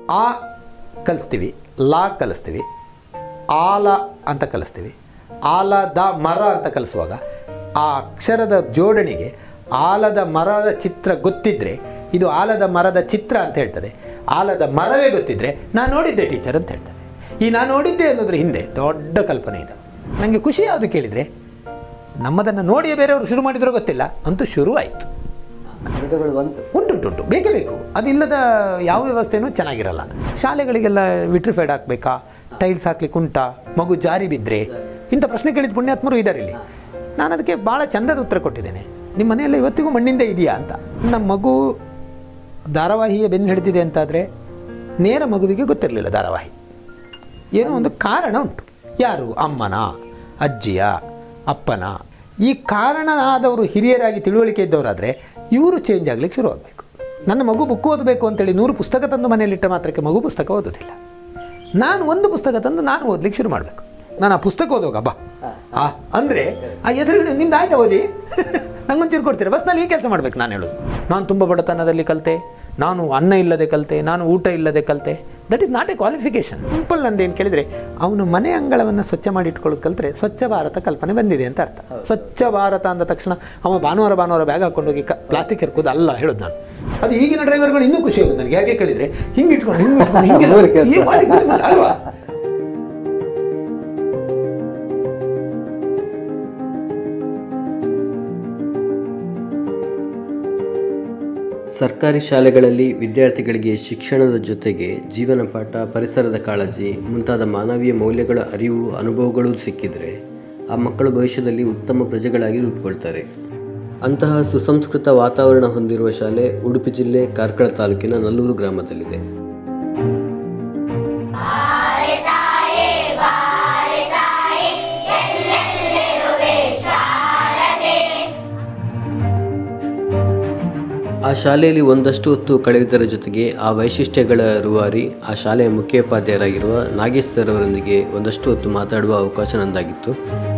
ಆ ಕಲಿಸ್ತೀವಿ ಲಾ ಕಲಿಸ್ತೀವಿ ಆಲ ಅಂತ ಕಲಿಸ್ತೀವಿ ಆಲದ ಮರ ಅಂತ ಕಲಿಸುವಾಗ ಆ ಅಕ್ಷರದ ಜೋಡಣೆಗೆ ಆಲದ ಮರದ ಚಿತ್ರ ಗೊತ್ತಿದ್ದರೆ ಇದು ಆಲದ ಮರದ ಚಿತ್ರ ಅಂತ ಹೇಳ್ತದೆ ಆಲದ ಮರವೇ ಗೊತ್ತಿದ್ದರೆ ನಾನು ನೋಡಿದ್ದೆ ಟೀಚರ್ ಅಂತ ಹೇಳ್ತದೆ ಈ ನಾನು ನೋಡಿದ್ದೆ ಅನ್ನೋದ್ರ ಹಿಂದೆ ದೊಡ್ಡ ಕಲ್ಪನೆ ಇದೆ ನನಗೆ ಖುಷಿ ಯಾವುದು ಕೇಳಿದರೆ ನಮ್ಮದನ್ನು ನೋಡಿಯೇ ಬೇರೆಯವರು ಶುರು ಮಾಡಿದ್ರೋ ಗೊತ್ತಿಲ್ಲ ಅಂತೂ ಶುರು ಆಯಿತು ಗಿಡಗಳು ಬಂತು ಉಂಟುಂಟುಂಟು ಬೇಕೇ ಬೇಕು ಅದಿಲ್ಲದ ಯಾವ ವ್ಯವಸ್ಥೆನೂ ಚೆನ್ನಾಗಿರಲ್ಲ ಶಾಲೆಗಳಿಗೆಲ್ಲ ವಿಟ್ರಿಫೈಡ್ ಹಾಕಬೇಕಾ ಟೈಲ್ಸ್ ಹಾಕ್ಲಿಕ್ಕೆ ಉಂಟಾ ಮಗು ಜಾರಿ ಬಿದ್ದರೆ ಇಂಥ ಪ್ರಶ್ನೆ ಕೇಳಿದ ಪುಣ್ಯಾತ್ಮರು ಇದ್ದಾರೆ ಇಲ್ಲಿ ನಾನು ಅದಕ್ಕೆ ಭಾಳ ಚಂದದ ಉತ್ತರ ಕೊಟ್ಟಿದ್ದೇನೆ ನಿಮ್ಮ ಮನೆಯಲ್ಲ ಇವತ್ತಿಗೂ ಮಣ್ಣಿಂದ ಇದೆಯಾ ಅಂತ ನಮ್ಮ ಮಗು ಧಾರಾವಾಹಿಯ ಬೆನ್ನು ಹಿಡಿದಿದೆ ಅಂತಾದರೆ ನೇರ ಮಗುವಿಗೆ ಗೊತ್ತಿರಲಿಲ್ಲ ಧಾರಾವಾಹಿ ಏನೋ ಒಂದು ಕಾರಣ ಉಂಟು ಯಾರು ಅಮ್ಮನ ಅಜ್ಜಿಯ ಅಪ್ಪನ ಈ ಕಾರಣನಾದವರು ಹಿರಿಯರಾಗಿ ತಿಳುವಳಿಕೆ ಇದ್ದವರಾದರೆ ಇವರು ಚೇಂಜ್ ಆಗಲಿಕ್ಕೆ ಶುರು ಆಗಬೇಕು ನನ್ನ ಮಗು ಬುಕ್ ಓದಬೇಕು ಅಂತೇಳಿ ನೂರು ಪುಸ್ತಕ ತಂದು ಮನೆಯಲ್ಲಿಟ್ಟ ಮಾತ್ರಕ್ಕೆ ಮಗು ಪುಸ್ತಕ ಓದೋದಿಲ್ಲ ನಾನು ಒಂದು ಪುಸ್ತಕ ತಂದು ನಾನು ಓದಲಿಕ್ಕೆ ಶುರು ಮಾಡಬೇಕು ನಾನು ಆ ಪುಸ್ತಕ ಓದೋಗ ಬಾ ಆ ಅಂದರೆ ಆ ಎದುರುಗಡೆ ನಿಂದ ಆಯ್ತಾ ಓದಿ ನಂಗೊಂಚೂರು ಕೊಡ್ತೀರಾ ಬಸ್ನಲ್ಲಿ ಈ ಕೆಲಸ ಮಾಡ್ಬೇಕು ನಾನು ಹೇಳೋದು ನಾನು ತುಂಬ ಬಡತನದಲ್ಲಿ ಕಲಿತೆ ನಾನು ಅನ್ನ ಇಲ್ಲದೆ ಕಲಿತೆ ನಾನು ಊಟ ಇಲ್ಲದೆ ಕಲಿತೆ that is not a qualification simple ಏನು ಕೇಳಿದರೆ ಅವನು ಮನೆ ಅಂಗಳವನ್ನು ಸ್ವಚ್ಛ ಮಾಡಿ ಇಟ್ಕೊಳ್ಳೋದು ಕಲಿತ್ರೆ ಸ್ವಚ್ಛ ಭಾರತ ಕಲ್ಪನೆ ಬಂದಿದೆ ಅಂತ ಅರ್ಥ ಸ್ವಚ್ಛ ಭಾರತ ಅಂದ ತಕ್ಷಣ ಅವ ಭಾನುವಾರ ಭಾನುವಾರ ಬ್ಯಾಗ್ ಹಾಕೊಂಡೋಗಿ ಕ ಪ್ಲಾಸ್ಟಿಕ್ ಹೆರ್ಕೋದು ಅಲ್ಲ ಹೇಳೋದು ನಾನು ಅದು ಈಗಿನ ಡ್ರೈವರ್ಗಳು ಇನ್ನೂ ಖುಷಿ ಆಗೋದು ನನಗೆ ಹೇಗೆ ಕೇಳಿದರೆ ಹಿಂಗೆ ಇಟ್ಕೊಂಡು ಹಿಂಗೆ ಇಟ್ಕೊಂಡು ಹಿಂಗೆ ಈ ಬಾರಿ beautiful ಅಲ್ವಾ ಸರ್ಕಾರಿ ಶಾಲೆಗಳಲ್ಲಿ ವಿದ್ಯಾರ್ಥಿಗಳಿಗೆ ಶಿಕ್ಷಣದ ಜೊತೆಗೆ ಜೀವನ ಪಾಠ ಪರಿಸರದ ಕಾಳಜಿ ಮುಂತಾದ ಮಾನವೀಯ ಮೌಲ್ಯಗಳ ಅರಿವು ಅನುಭವಗಳು ಸಿಕ್ಕಿದರೆ ಆ ಮಕ್ಕಳು ಭವಿಷ್ಯದಲ್ಲಿ ಉತ್ತಮ ಪ್ರಜೆಗಳಾಗಿ ರೂಪುಗೊಳ್ತಾರೆ ಅಂತಹ ಸುಸಂಸ್ಕೃತ ವಾತಾವರಣ ಹೊಂದಿರುವ ಶಾಲೆ ಉಡುಪಿ ಜಿಲ್ಲೆ ಕಾರ್ಕಳ ತಾಲೂಕಿನ ನಲ್ಲೂರು ಗ್ರಾಮದಲ್ಲಿದೆ ಆ ಶಾಲೆಯಲ್ಲಿ ಒಂದಷ್ಟು ಹೊತ್ತು ಕಳೆಯುವುದರ ಜೊತೆಗೆ ಆ ವೈಶಿಷ್ಟ್ಯಗಳ ರೂವಾರಿ ಆ ಶಾಲೆಯ ಮುಖ್ಯೋಪಾಧ್ಯಾಯರಾಗಿರುವ ನಾಗೇಶ್ ಸರ್ ಅವರೊಂದಿಗೆ ಒಂದಷ್ಟು ಹೊತ್ತು ಮಾತಾಡುವ ಅವಕಾಶ ನಂದಾಗಿತ್ತು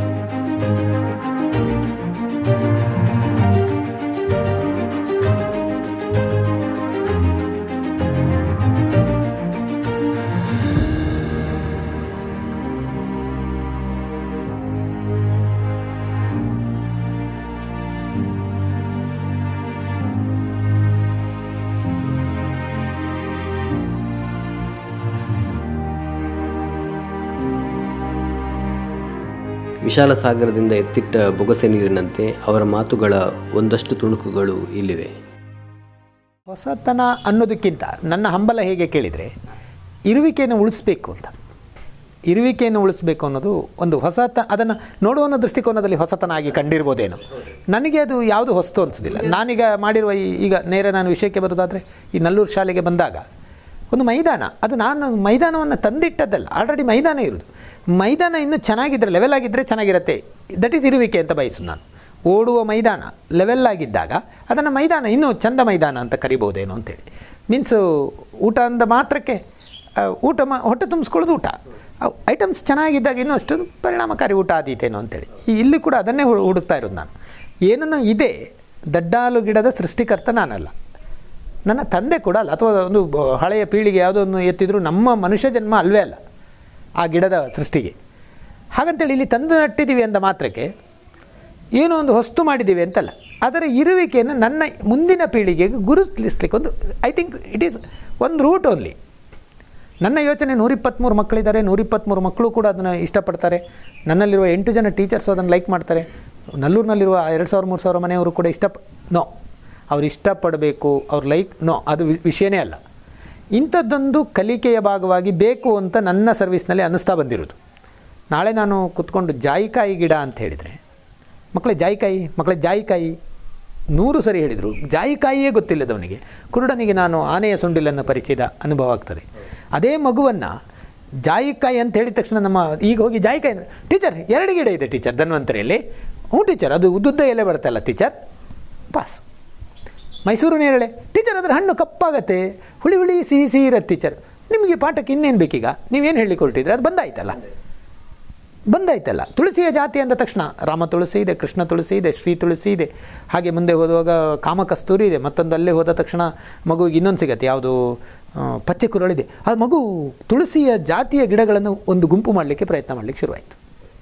ವಿಶಾಲ ಸಾಗರದಿಂದ ಎತ್ತಿಟ್ಟ ಬೊಗಸೆ ನೀರಿನಂತೆ ಅವರ ಮಾತುಗಳ ಒಂದಷ್ಟು ತುಣುಕುಗಳು ಇಲ್ಲಿವೆ ಹೊಸತನ ಅನ್ನೋದಕ್ಕಿಂತ ನನ್ನ ಹಂಬಲ ಹೇಗೆ ಕೇಳಿದರೆ ಇರುವಿಕೆಯನ್ನು ಉಳಿಸ್ಬೇಕು ಅಂತ ಇರುವಿಕೆಯನ್ನು ಉಳಿಸ್ಬೇಕು ಅನ್ನೋದು ಒಂದು ಹೊಸತ ಅದನ್ನು ನೋಡುವ ದೃಷ್ಟಿಕೋನದಲ್ಲಿ ಹೊಸತನ ಆಗಿ ಕಂಡಿರ್ಬೋದೇನೋ ನನಗೆ ಅದು ಯಾವುದು ಹೊಸತು ಅನಿಸೋದಿಲ್ಲ ನಾನೀಗ ಮಾಡಿರುವ ಈ ಈಗ ನೇರ ನಾನು ವಿಷಯಕ್ಕೆ ಬರೋದಾದರೆ ಈ ನಲ್ಲೂರು ಶಾಲೆಗೆ ಬಂದಾಗ ಒಂದು ಮೈದಾನ ಅದು ನಾನು ಮೈದಾನವನ್ನು ತಂದಿಟ್ಟದ್ದಲ್ಲ ಆಲ್ರೆಡಿ ಮೈದಾನ ಇರೋದು ಮೈದಾನ ಇನ್ನೂ ಚೆನ್ನಾಗಿದ್ದರೆ ಲೆವೆಲ್ ಆಗಿದ್ದರೆ ಚೆನ್ನಾಗಿರುತ್ತೆ ದಟ್ ಈಸ್ ಇರುವಿಕೆ ಅಂತ ಬಯಸು ನಾನು ಓಡುವ ಮೈದಾನ ಲೆವೆಲ್ ಆಗಿದ್ದಾಗ ಅದನ್ನು ಮೈದಾನ ಇನ್ನೂ ಚಂದ ಮೈದಾನ ಅಂತ ಕರಿಬೋದೇನೋ ಅಂತೇಳಿ ಮೀನ್ಸು ಊಟ ಅಂದ ಮಾತ್ರಕ್ಕೆ ಆ, ಊಟ ಮಾ ಹೊಟ್ಟೆ ತುಂಬಿಸ್ಕೊಳ್ಳೋದು ಊಟ ಐಟಮ್ಸ್ ಚೆನ್ನಾಗಿದ್ದಾಗ ಇನ್ನೂ ಅಷ್ಟು ಪರಿಣಾಮಕಾರಿ ಊಟ ಆದೀತೇನೋ ಅಂತೇಳಿ ಈ ಇಲ್ಲಿ ಕೂಡ ಅದನ್ನೇ ಹು- ಹುಡುಕ್ತಾ ಇರೋದು ನಾನು ಏನನ್ನು ಇದೆ ದಡ್ಡಾಲು ಗಿಡದ ಸೃಷ್ಟಿಕರ್ತ ನಾನಲ್ಲ ನನ್ನ ತಂದೆ ಕೂಡ ಅಲ್ಲ ಅಥವಾ ಒಂದು ಬ- ಹಳೆಯ ಪೀಳಿಗೆ ಯಾವುದೋ ಒಂದು ಎತ್ತಿದ್ರು ನಮ್ಮ ಮನುಷ್ಯ ಜನ್ಮ ಅಲ್ವೇ ಅಲ್ಲ ಆ ಗಿಡದ ಸೃಷ್ಟಿಗೆ ಹಾಗಂತೇಳಿ ಇಲ್ಲಿ ತಂದು ನಟ್ಟಿದ್ದೀವಿ ಅಂದ ಮಾತ್ರಕ್ಕೆ ಏನೋ ಒಂದು ಹೊಸ್ತು ಮಾಡಿದ್ದೀವಿ ಅಂತಲ್ಲ ಅದರ ಇರುವಿಕೆಯನ್ನು ನನ್ನ ಮುಂದಿನ ಪೀಳಿಗೆಗೆ ಗುರುತಿಸ್ಲಿಕ್ಕೆ ಒಂದು ಐ ಥಿಂಕ್ ಇಟ್ ಈಸ್ ಒಂದು ರೂಟ್ ಓನ್ಲಿ ನನ್ನ ಯೋಚನೆ ನೂರಿಪ್ಪತ್ತ್ಮೂರು ಮಕ್ಕಳಿದ್ದಾರೆ ನೂರಿಪ್ಪತ್ತ್ಮೂರು ಮಕ್ಕಳು ಕೂಡ ಅದನ್ನು ಇಷ್ಟಪಡ್ತಾರೆ ನನ್ನಲ್ಲಿರುವ ಎಂಟು ಜನ ಟೀಚರ್ಸು ಅದನ್ನು ಲೈಕ್ ಮಾಡ್ತಾರೆ ನಲ್ಲೂರಿನಲ್ಲಿರುವ ಎರಡು ಸಾವಿರ ಮೂರು ಸಾವಿರ ಮನೆಯವರು ಕೂಡ ಇಷ್ಟ ನೋ ಅವ್ರು ಇಷ್ಟಪಡಬೇಕು ಅವ್ರು ಲೈಕ್ ನೋ ಅದು ವಿ- ವಿಷಯನೇ ಅಲ್ಲ ಇಂಥದ್ದೊಂದು ಕಲಿಕೆಯ ಭಾಗವಾಗಿ ಬೇಕು ಅಂತ ನನ್ನ ಸರ್ವಿಸ್ನಲ್ಲಿ ಅನ್ನಿಸ್ತಾ ಬಂದಿರೋದು ನಾಳೆ ನಾನು ಕುತ್ಕೊಂಡು ಜಾಯಿಕಾಯಿ ಗಿಡ ಅಂತ ಹೇಳಿದರೆ ಮಕ್ಕಳೇ ಜಾಯಿಕಾಯಿ ಮಕ್ಕಳೇ ಜಾಯಿಕಾಯಿ ನೂರು ಸರಿ ಹೇಳಿದರು ಜಾಯಿಕಾಯಿಯೇ ಗೊತ್ತಿಲ್ಲದವನಿಗೆ ಕುರುಡನಿಗೆ ನಾನು ಆನೆಯ ಸೊಂಡಿಲನ್ನು ಪರಿಚಯದ ಅನುಭವ ಆಗ್ತದೆ ಅದೇ ಮಗುವನ್ನು ಜಾಯಿಕಾಯಿ ಅಂತ ಹೇಳಿದ ತಕ್ಷಣ ನಮ್ಮ ಈಗ ಹೋಗಿ ಜಾಯಿಕಾಯಿ ಅಂದರೆ ಟೀಚರ್ ಎರಡು ಗಿಡ ಇದೆ ಟೀಚರ್ ಧನ್ವಂತರಿಯಲ್ಲಿ ಹ್ಞೂ ಟೀಚರ್ ಅದು ಉದ್ದುದ್ದ ಎಲೆ ಬರುತ್ತಲ್ಲ ಟೀಚರ್ ಪಾಸ್ ಮೈಸೂರು ನೇರಳೆ ಟೀಚರ್ ಅದರ ಹಣ್ಣು ಕಪ್ಪಾಗತ್ತೆ ಹುಳಿ ಹುಳಿ ಸಿಹಿ ಸಿಹಿ ಇರತ್ತೆ ಟೀಚರ್ ನಿಮಗೆ ಪಾಠಕ್ಕೆ ಇನ್ನೇನು ಬೇಕೀಗ ನೀವೇನು ಹೇಳಿಕ್ಕೆ ಹೊರಟಿದ್ರೆ ಅದು ಬಂದಾಯ್ತಲ್ಲ ಬಂದಾಯ್ತಲ್ಲ ತುಳಸಿಯ ಜಾತಿ ಅಂದ ತಕ್ಷಣ ರಾಮ ತುಳಸಿ ಇದೆ ಕೃಷ್ಣ ತುಳಸಿ ಇದೆ ಶ್ರೀ ತುಳಸಿ ಇದೆ ಹಾಗೆ ಮುಂದೆ ಹೋಗುವಾಗ ಕಾಮಕಸ್ತೂರಿ ಇದೆ ಮತ್ತೊಂದು ಅಲ್ಲೇ ಹೋದ ತಕ್ಷಣ ಮಗುವಿಗೆ ಇನ್ನೊಂದು ಸಿಗತ್ತೆ ಯಾವುದು ಆ, ಪಚ್ಚೆ ಕುರಳಿದೆ ಆ ಮಗು ತುಳಸಿಯ ಜಾತಿಯ ಗಿಡಗಳನ್ನು ಒಂದು ಗುಂಪು ಮಾಡಲಿಕ್ಕೆ ಪ್ರಯತ್ನ ಮಾಡಲಿಕ್ಕೆ ಶುರುವಾಯಿತು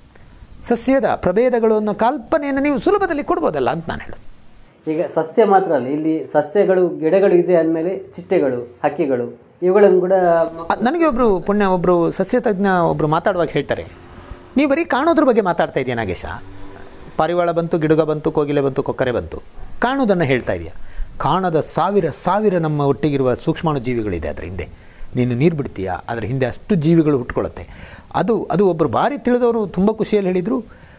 ಸಸ್ಯದ ಪ್ರಭೇದಗಳು ಅನ್ನೋ ಕಲ್ಪನೆಯನ್ನು ನೀವು ಸುಲಭದಲ್ಲಿ ಕೊಡ್ಬೋದಲ್ಲ ಅಂತ ನಾನು ಹೇಳೋದು ಈಗ ಸಸ್ಯ ಮಾತ್ರ ಅಲ್ಲ ಇಲ್ಲಿ ಸಸ್ಯಗಳು ಗಿಡಗಳು ಇದೆ ಅಂದಮೇಲೆ ಚಿಟ್ಟೆಗಳು ಹಕ್ಕಿಗಳು ಇವುಗಳನ್ನು ಕೂಡ ಅ, ನನಗೆ ಒಬ್ಬರು ಪುಣ್ಯ ಒಬ್ಬರು ಸಸ್ಯ ತಜ್ಞ ಒಬ್ಬರು ಮಾತಾಡುವಾಗ ಹೇಳ್ತಾರೆ ನೀವು ಬರೀ ಕಾಣೋದ್ರ ಬಗ್ಗೆ ಮಾತಾಡ್ತಾ ಇದೆಯಾ ನಾಗೇಶ ಪಾರಿವಾಳ ಬಂತು ಗಿಡುಗ ಬಂತು ಕೋಗಿಲೆ ಬಂತು ಕೊಕ್ಕರೆ ಬಂತು ಕಾಣೋದನ್ನು ಹೇಳ್ತಾ ಇದೆಯಾ ಕಾಣದ ಸಾವಿರ ಸಾವಿರ ನಮ್ಮ ಒಟ್ಟಿಗಿರುವ ಸೂಕ್ಷ್ಮಾಣು ಜೀವಿಗಳಿದೆ ಅದರ ಹಿಂದೆ ನೀನು ನೀರು ಬಿಡ್ತೀಯಾ ಅದರ ಹಿಂದೆ ಅಷ್ಟು ಜೀವಿಗಳು ಹುಟ್ಕೊಳ್ಳುತ್ತೆ ಅದು ಅದು ಒಬ್ಬರು ಭಾರಿ ತಿಳಿದವರು ತುಂಬ ಖುಷಿಯಲ್ಲಿ ಹೇಳಿದರು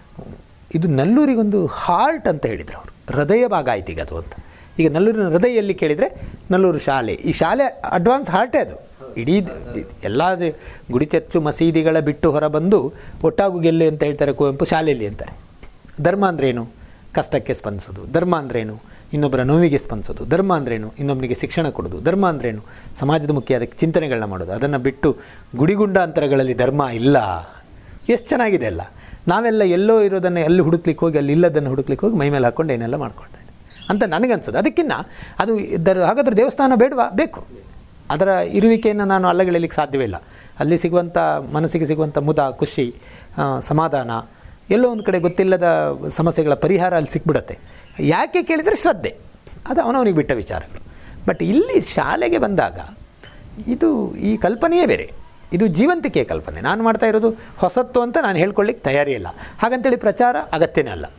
ಇದು ನಲ್ಲೂರಿಗೊಂದು ಹಾರ್ಟ್ ಅಂತ ಹೇಳಿದರು ಅವರು ಹೃದಯ ಭಾಗ ಆಯ್ತು ಈಗ ಅದು ಅಂತ ಈಗ ನಲ್ಲೂರಿನ ಹೃದಯ ಎಲ್ಲಿ ಕೇಳಿದರೆ ನಲ್ಲೂರು ಶಾಲೆ ಈ ಶಾಲೆ ಅಡ್ವಾನ್ಸ್ ಹಾರ್ಟೇ ಅದು ಇಡೀ ದ- ಎಲ್ಲ ದ- ಗುಡಿ ಚರ್ಚು ಮಸೀದಿಗಳ ಬಿಟ್ಟು ಹೊರಬಂದು ಒಟ್ಟಾಗು ಗೆಲ್ಲೆ ಅಂತ ಹೇಳ್ತಾರೆ ಕುವೆಂಪು ಶಾಲೆಯಲ್ಲಿ ಅಂತಾರೆ ಧರ್ಮ ಅಂದ್ರೇನು ಕಷ್ಟಕ್ಕೆ ಸ್ಪಂದಿಸೋದು ಧರ್ಮ ಅಂದ್ರೇನು ಇನ್ನೊಬ್ಬರ ನೋವಿಗೆ ಸ್ಪಂದಿಸೋದು ಧರ್ಮ ಅಂದ್ರೇನು ಇನ್ನೊಬ್ಬನಿಗೆ ಶಿಕ್ಷಣ ಕೊಡೋದು ಧರ್ಮ ಅಂದ್ರೇನು ಸಮಾಜದ ಮುಖ್ಯ ಅದಕ್ಕೆ ಚಿಂತನೆಗಳನ್ನ ಮಾಡೋದು ಅದನ್ನು ಬಿಟ್ಟು ಗುಡಿಗುಂಡಾಂತರಗಳಲ್ಲಿ ಧರ್ಮ ಇಲ್ಲ ಎಷ್ಟು ಚೆನ್ನಾಗಿದೆ ಅಲ್ಲ ನಾವೆಲ್ಲ ಎಲ್ಲೋ ಇರೋದನ್ನು ಎಲ್ಲಿ ಹುಡುಕ್ಲಿಕ್ಕೆ ಹೋಗಿ ಅಲ್ಲಿ ಇಲ್ಲದನ್ನು ಹುಡುಕ್ಲಿಕ್ಕೆ ಹೋಗಿ ಮೈ ಮೇಲೆ ಹಾಕ್ಕೊಂಡು ಏನೆಲ್ಲ ಮಾಡ್ಕೊಳ್ತಾ ಇದ್ದೀವಿ ಅಂತ ನನಗನ್ಸೋದು ಅದಕ್ಕಿನ್ನ ಅದು ಇದರ ಹಾಗಾದ್ರೆ ದೇವಸ್ಥಾನ ಬೇಡವಾ ಬೇಕು ಅದರ ಇರುವಿಕೆಯನ್ನು ನಾನು ಅಲ್ಲಗೆಳಲಿಕ್ಕೆ ಸಾಧ್ಯವೇ ಇಲ್ಲ ಅಲ್ಲಿ ಸಿಗುವಂಥ ಮನಸ್ಸಿಗೆ ಸಿಗುವಂಥ ಮುದ ಖುಷಿ ಆ, ಸಮಾಧಾನ ಎಲ್ಲೋ ಒಂದು ಕಡೆ ಗೊತ್ತಿಲ್ಲದ ಸಮಸ್ಯೆಗಳ ಪರಿಹಾರ ಅಲ್ಲಿ ಸಿಕ್ಬಿಡುತ್ತೆ ಯಾಕೆ ಕೇಳಿದರೆ ಶ್ರದ್ಧೆ ಅದು ಅವನವನಿಗೆ ಬಿಟ್ಟ ವಿಚಾರಗಳು ಬಟ್ ಇಲ್ಲಿ ಶಾಲೆಗೆ ಬಂದಾಗ ಇದು ಈ ಕಲ್ಪನೆಯೇ ಬೇರೆ ಇದು ಜೀವಂತಿಕೆಯ ಕಲ್ಪನೆ ನಾನು ಮಾಡ್ತಾ ಇರೋದು ಹೊಸತ್ತು ಅಂತ ನಾನು ಹೇಳ್ಕೊಳ್ಳಿಕ್ಕೆ ತಯಾರಿ ಇಲ್ಲ ಹಾಗಂತೇಳಿ ಪ್ರಚಾರ ಅಗತ್ಯನೇ ಅಲ್ಲ